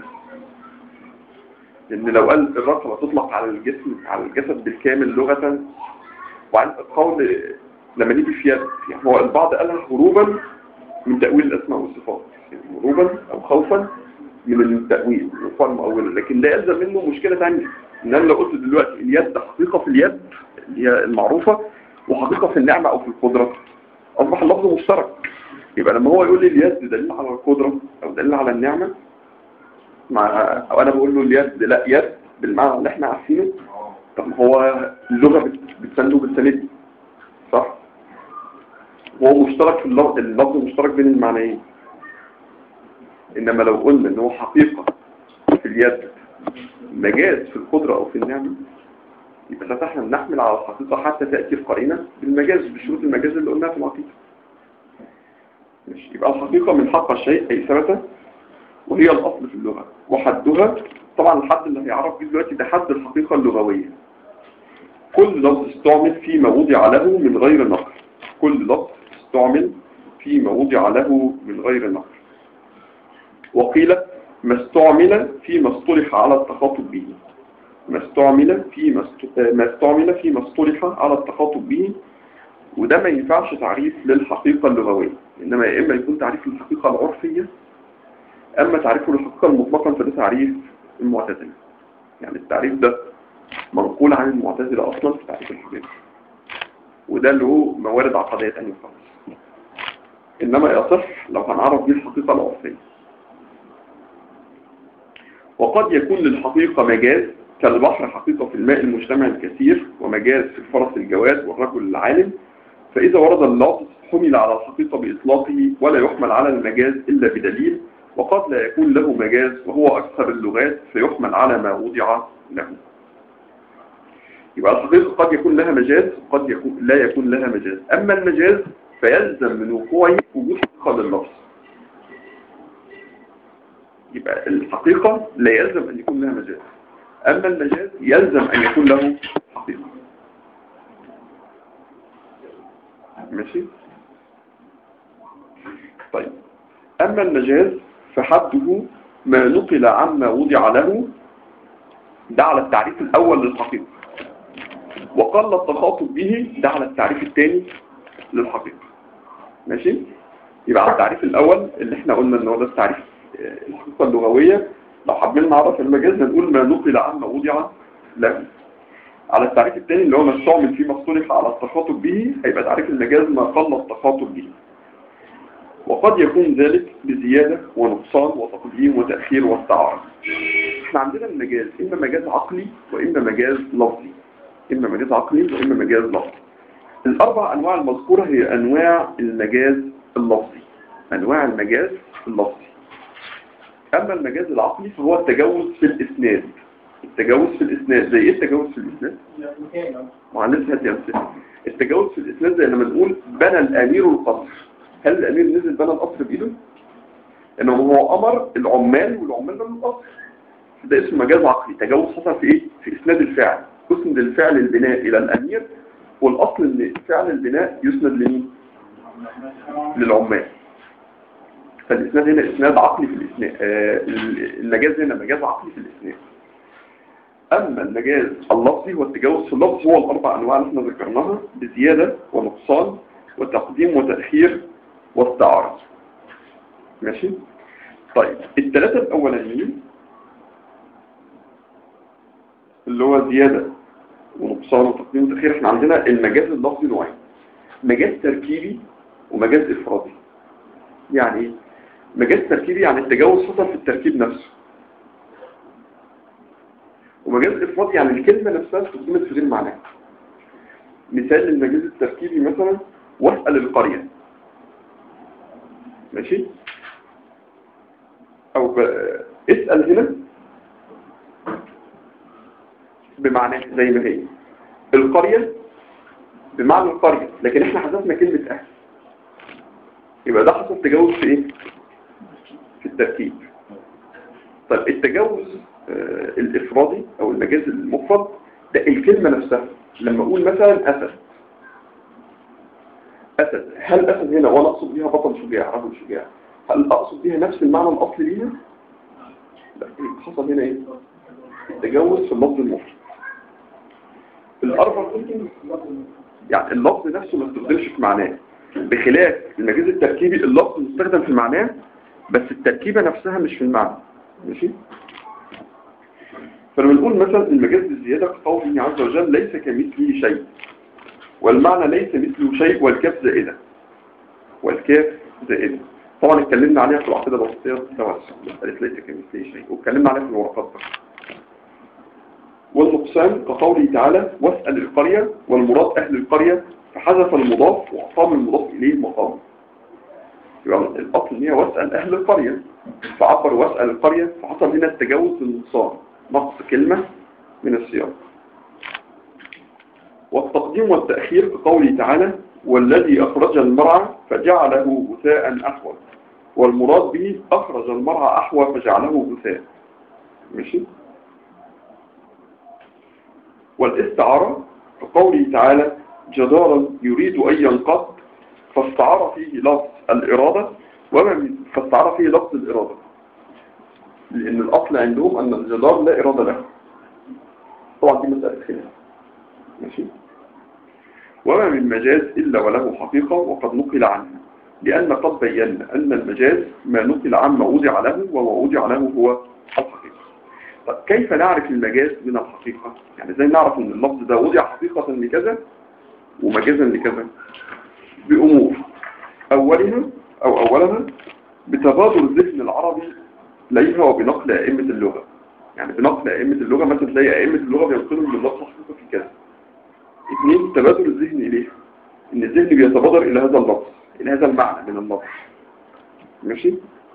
لأن لو قال الرقبة تطلق على الجسم على الجسد بالكامل لغة وعن القول لما نيجي في يد يعني هو البعض قالها هروبا من تأويل الأسماء والصفات يعني هروبا أو خوفا من التأويل وقوع المؤولة لكن لا يلزم منه مشكلة ثانية إن أنا لو قلت دلوقتي اليد حقيقة في اليد اللي هي المعروفة وحقيقة في النعمة أو في القدرة أصبح اللفظ مشترك يبقى لما هو يقول لي اليد دليل على القدرة أو دليل على النعمة مع أو أنا بقول له اليد لا يد بالمعنى اللي احنا عارفينه طب ما هو اللغة بت- بتسنده بالسند صح؟ هو مشترك في اللفظ اللفظ مشترك بين المعنيين إنما لو قلنا إن هو حقيقة في اليد مجاز في القدرة أو في النعمة يبقى فتحنا نحمل على الحقيقة حتى تأتي القرينة بالمجاز بشروط المجاز اللي قلناها في العقيدة ماشي. يبقى الحقيقة من حق الشيء أي ثبت وهي الأصل في اللغة وحدها طبعا الحد اللي هيعرف بيه دلوقتي ده حد الحقيقة اللغوية كل لفظ استعمل فيما وضع له من غير نقل كل لفظ استعمل فيما وضع له من غير نقل وقيل ما استعمل فيما اصطلح على التخاطب به ما استعمل فيما است- ما استعمل فيما اصطلح على التخاطب به وده ما ينفعش تعريف للحقيقة اللغوية إنما يا إما يكون تعريف للحقيقة العرفية أما تعريفه للحقيقة المطلقة فده تعريف المعتزلة يعني التعريف ده منقول عن المعتزلة أصلا في تعريف الحقيقة وده له موارد عقدية تانية خالص إنما يصح لو هنعرف بيه الحقيقة العرفية وقد يكون للحقيقة مجاز كالبحر حقيقة في الماء المجتمع الكثير ومجاز في الفرس الجواد والرجل العالم فإذا ورد اللفظ حمل على الحقيقة بإطلاقه ولا يحمل على المجاز إلا بدليل وقد لا يكون له مجاز وهو أكثر اللغات فيحمل على ما وضع له يبقى الحقيقة قد يكون لها مجاز وقد يكون لا يكون لها مجاز أما المجاز فيلزم من وقوعه وجود حقيقة لللفظ يبقى الحقيقة لا يلزم أن يكون لها مجاز أما المجاز يلزم أن يكون له حقيقة ماشي طيب أما المجاز فحده ما نقل عما وضع له ده على التعريف الأول للحقيقة وقل التخاطب به ده على التعريف الثاني للحقيقة ماشي يبقى على التعريف الأول اللي احنا قلنا ان هو ده التعريف آه، الحقيقة اللغوية لو حابين نعرف المجاز هنقول ما نقل عما وضع له على التعريف الثاني اللي هو ما استعمل فيه مصطلح على التخاطب به هيبقى تعريف المجاز ما قل التخاطب به وقد يكون ذلك بزيادة ونقصان وتقديم وتأخير واستعارة احنا عندنا المجاز إما مجاز عقلي وإما مجاز لفظي إما مجاز عقلي وإما مجاز لفظي الأربع أنواع المذكورة هي أنواع المجاز اللفظي أنواع المجاز اللفظي أما المجاز العقلي فهو التجاوز في الإسناد التجاوز في الإسناد زي إيه التجاوز في الإسناد؟ معلش هات يا أمثلة التجاوز في الإسناد زي لما نقول بنى الأمير القصر هل الأمير نزل بنى القصر بإيده؟ إنه هو أمر العمال والعمال بنوا القصر ده اسمه مجاز عقلي تجاوز حصل في إيه؟ في إسناد الفعل يسند الفعل البناء إلى الأمير والأصل إن فعل البناء يسند لمين؟ للعمال فالإسناد هنا إسناد عقلي في الإسناد آه، المجاز هنا مجاز عقلي في الإسناد أما المجاز اللفظي والتجاوز في اللفظ هو الأربع أنواع اللي احنا ذكرناها بزيادة ونقصان وتقديم وتأخير واستعارة ماشي طيب الثلاثة الأولانيين اللي هو زيادة ونقصان وتقديم وتأخير احنا عندنا المجاز اللفظي نوعين مجاز تركيبي ومجاز إفرادي يعني ايه؟ مجاز تركيبي يعني التجاوز حصل في التركيب نفسه ومجاز إفرادي يعني الكلمة نفسها استخدمت في غير معناها مثال للمجاز التركيبي مثلا واسأل القرية ماشي أو ب... اسأل هنا بمعنى زي ما هي القرية بمعنى القرية لكن احنا حذفنا كلمة أهل يبقى ده حصل تجاوز في ايه في التركيب طيب التجاوز آه، الإفرادي أو المجاز المفرد ده الكلمة نفسها لما أقول مثلا أسد أسد هل أسد هنا وأنا أقصد بيها بطل شجاع رجل شجاع هل أقصد بيها نفس المعنى الأصلي ليها؟ لا حصل هنا إيه؟ التجاوز في اللفظ المفرد الأربع يعني اللفظ نفسه ما استخدمش في معناه بخلاف المجاز التركيبي اللفظ مستخدم في معناه بس التركيبة نفسها مش في المعنى ماشي فلما نقول مثلا المجاز بالزيادة كقوله عز وجل ليس كمثله شيء والمعنى ليس مثله شيء والكاف زائدة والكاف زائدة طبعا اتكلمنا عليها في العقيدة الوسطية التوسع مسألة ليس كمثله شيء واتكلمنا عليها في الورقات بقى والنقصان كقوله تعالى واسأل القرية والمراد أهل القرية فحذف المضاف وأقام المضاف إليه مقام يبقى الأصل إن هي واسأل أهل القرية فعبر واسأل القرية فحصل هنا التجاوز للنقصان نقص كلمة من السياق والتقديم والتأخير كقوله تعالى والذي أخرج المرعى فجعله غثاء أحوى والمراد به أخرج المرعى أحوى فجعله غثاء ماشي والاستعارة كقوله تعالى جدارا يريد أن ينقض فاستعار فيه لفظ الإرادة وما من- فاستعار فيه لفظ الإرادة لأن الأصل عندهم أن الجدار لا إرادة له طبعا دي مسألة خلاف ماشي وما من مجاز إلا وله حقيقة وقد نقل عنها لأن قد بينا أن المجاز ما نقل عما وضع له وما وضع له هو الحقيقة طب كيف نعرف المجاز من الحقيقة؟ يعني ازاي نعرف ان اللفظ ده وضع حقيقة لكذا ومجازا لكذا بأمور أولها أو أولها بتبادر الذهن العربي ليها وبنقل أئمة اللغة يعني بنقل أئمة اللغة مثلا تلاقي أئمة اللغة بينقلوا من اللفظ حقيقة في كذا اثنين تبادر الذهن إليها إن الذهن بيتبادر إلى هذا اللفظ إلى هذا المعنى من اللفظ ماشي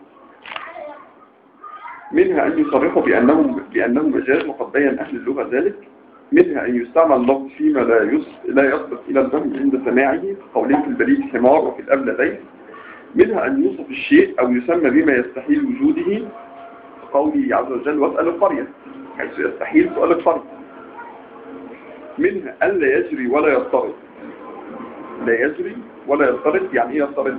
منها أن يصرحوا بأنه, بأنه مجاز وقد بين أهل اللغة ذلك منها أن يستعمل اللفظ فيما لا يص... لا يصدق إلى الفهم عند سماعه قولين في البليد حمار وفي الأبل ليس منها أن يوصف الشيء أو يسمى بما يستحيل وجوده قوله عز وجل واسأل القرية حيث يستحيل سؤال القرية منها أن لا يجري ولا يضطرد لا يجري ولا يضطرد يعني إيه يضطرد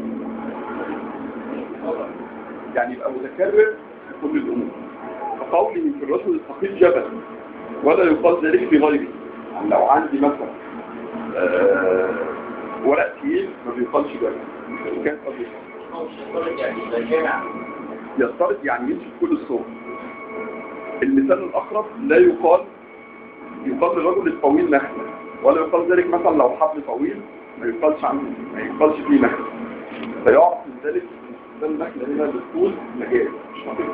يعني يبقى متكرر في كل الأمور كقوله في الرجل الثقيل جبل ولا يقال ذلك في غيره يعني لو عندي مثلا آه، ورق تقيل ما بيقالش جبل كان قد يقال يعني ده جامع يضطرد يعني يمشي في كل الصور المثال الأقرب لا يقال يقال للرجل الطويل نخلة ولا يقال ذلك مثلا لو حبل طويل ما يقالش عنه ما يقالش فيه نخلة فيعرف من ذلك ده النخلة هنا بالطول مجال مش حقيقي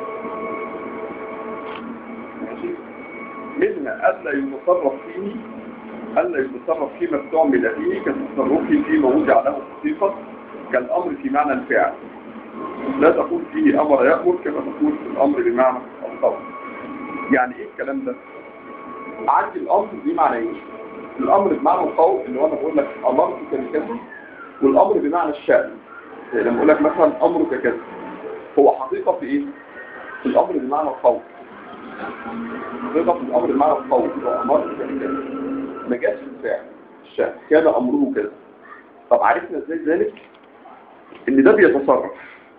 ماشي منها ألا يتصرف فيه ألا يتصرف فيما استعمل فيه كتصرفه فيما وضع له حقيقة كالأمر في معنى الفعل لا تقول فيه أمر يأمر كما تقول في الأمر بمعنى القول يعني إيه الكلام ده؟ عندي الأمر دي معنى إيه؟ الأمر بمعنى القول اللي هو أنا بقول لك أمرتك بكذا والأمر بمعنى الشأن يعني لما أقول لك مثلا أمرك كذا هو حقيقة في إيه؟ في الأمر بمعنى القول حقيقة في الأمر بمعنى القول اللي هو أمرتك بكذا ما جاش في الفعل الشأن كان أمره كذا طب عرفنا إزاي ذلك؟ إن ده بيتصرف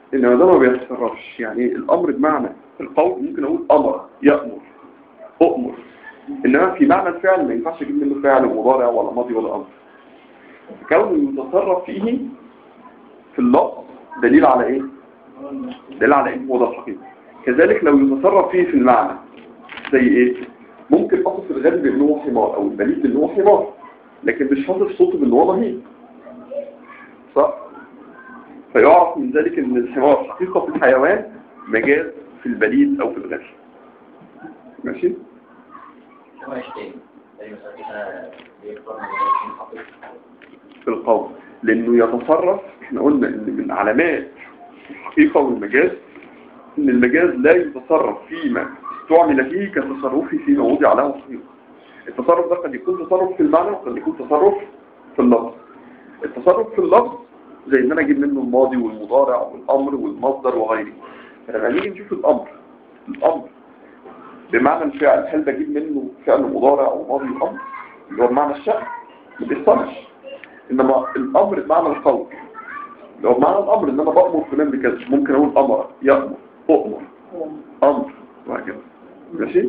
انما ده ما بيتصرفش يعني الامر بمعنى القول ممكن اقول امر يامر اؤمر انما في معنى الفعل ما ينفعش اجيب منه فعل ومضارع ولا ماضي ولا امر كونه يتصرف فيه في اللفظ دليل على ايه دليل على ايه هو ده الحقيقه كذلك لو يتصرف فيه في المعنى زي ايه ممكن اصف الغالب بان هو حمار او البليد بان هو حمار لكن مش هصف صوته بان هو ضمير صح فيعرف من ذلك ان الحمار حقيقه في الحيوان مجاز في البليد او في الغالب ماشي كما يشتهي زي مثلا كده بيقرن حقيقي في القول لانه يتصرف احنا قلنا ان من علامات الحقيقة والمجاز ان المجاز لا يتصرف فيما استعمل فيه كتصرفه فيما وضع له حقيقة التصرف ده قد يكون تصرف في المعنى وقد يكون تصرف في اللفظ التصرف في اللفظ زي ان انا اجيب منه الماضي والمضارع والامر والمصدر وغيره فلما نيجي نشوف الامر الامر بمعنى الفعل هل بجيب منه فعل مضارع وماضي وامر اللي هو بمعنى الشأن ما بيحصلش انما الامر بمعنى القول لو بمعنى الامر ان انا بامر فلان بكذا ممكن اقول امر يامر اؤمر امر وهكذا ماشي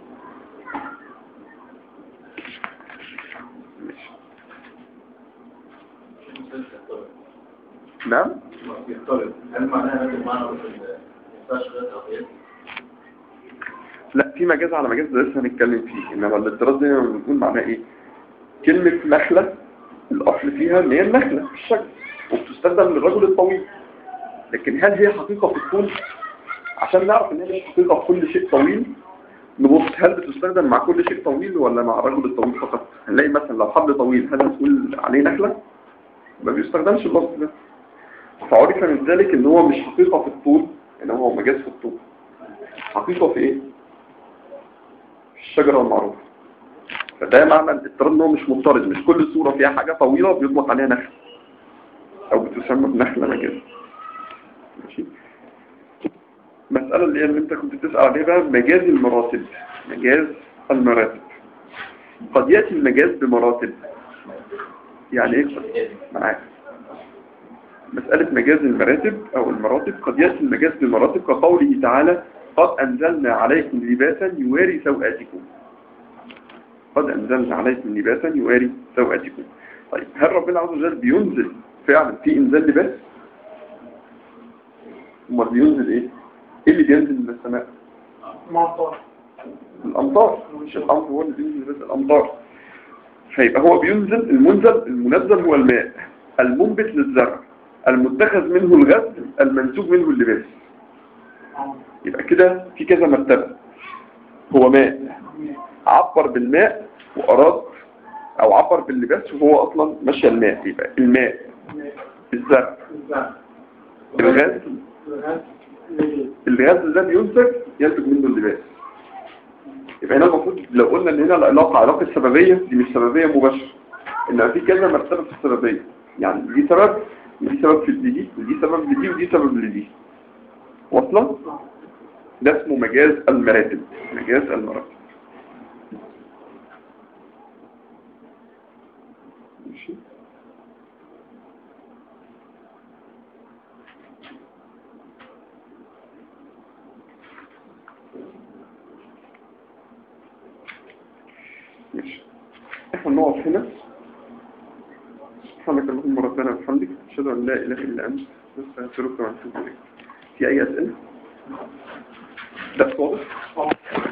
ماشي نعم يختلط هل معناها نفس المعنى ولا ما ينفعش غير تغيير؟ لا في مجاز على مجاز ده لسه هنتكلم فيه انما الاضطراد زي ما بنقول معناه ايه كلمة نخلة الاصل فيها ان هي النخلة في الشجر وبتستخدم للرجل الطويل لكن هل هي حقيقة في الطول عشان نعرف ان هي مش حقيقة في كل شيء طويل نبص هل بتستخدم مع كل شيء طويل ولا مع الرجل الطويل فقط هنلاقي مثلا لو حبل طويل هل هتقول عليه نخلة ما بيستخدمش اللفظ ده فعرف من ذلك ان هو مش حقيقة في الطول انما هو مجاز في الطول حقيقة في ايه في الشجرة المعروفة فده معنى الاضطراد ان هو مش مضطرد مش كل صورة فيها حاجة طويلة بيطلق عليها نخل او بتسمى بنخلة مجاز ماشي المسألة اللي هي اللي انت كنت بتسأل عليها بقى مجاز المراتب مجاز المراتب قد يأتي المجاز بمراتب يعني ايه قد معاك مسألة مجاز المراتب أو المراتب قد يأتي المجاز بمراتب كقوله تعالى قد أنزلنا عليكم لباسا يواري سوآتكم قد أنزلنا عليكم لباسا يواري سوآتكم طيب هل ربنا عز وجل بينزل فعلا في إنزال لباس؟ أمال بينزل إيه؟ إيه اللي بينزل من السماء؟ معطار الأمطار مش الأمر هو اللي بينزل بس الأمطار فيبقى هو بينزل المنزل المنزل هو الماء المنبت للزرع المتخذ منه الغسل المنسوب منه اللباس يبقى كده في كذا مرتبة هو ماء عبر بالماء وأراد أو عبر باللباس وهو أصلا مشى الماء يبقى الماء الزرع الغسل الغسل ده بينتج ينتج منه اللباس يبقى هنا المفروض لو قلنا ان هنا العلاقة علاقة سببية دي مش سببية مباشرة انما في كذا مرتبة في السببية يعني دي سبب ودي سبب في دي ودي سبب لدي ودي سبب لدي واصلا ده اسمه مجاز المراتب مجاز المراتب ماشي ماشي احنا نقف هنا سبحانك اللهم ربنا وبحمدك اشهد ان لا اله الا انت نستغفرك ونتوب اليك في اي اسئله ده واضح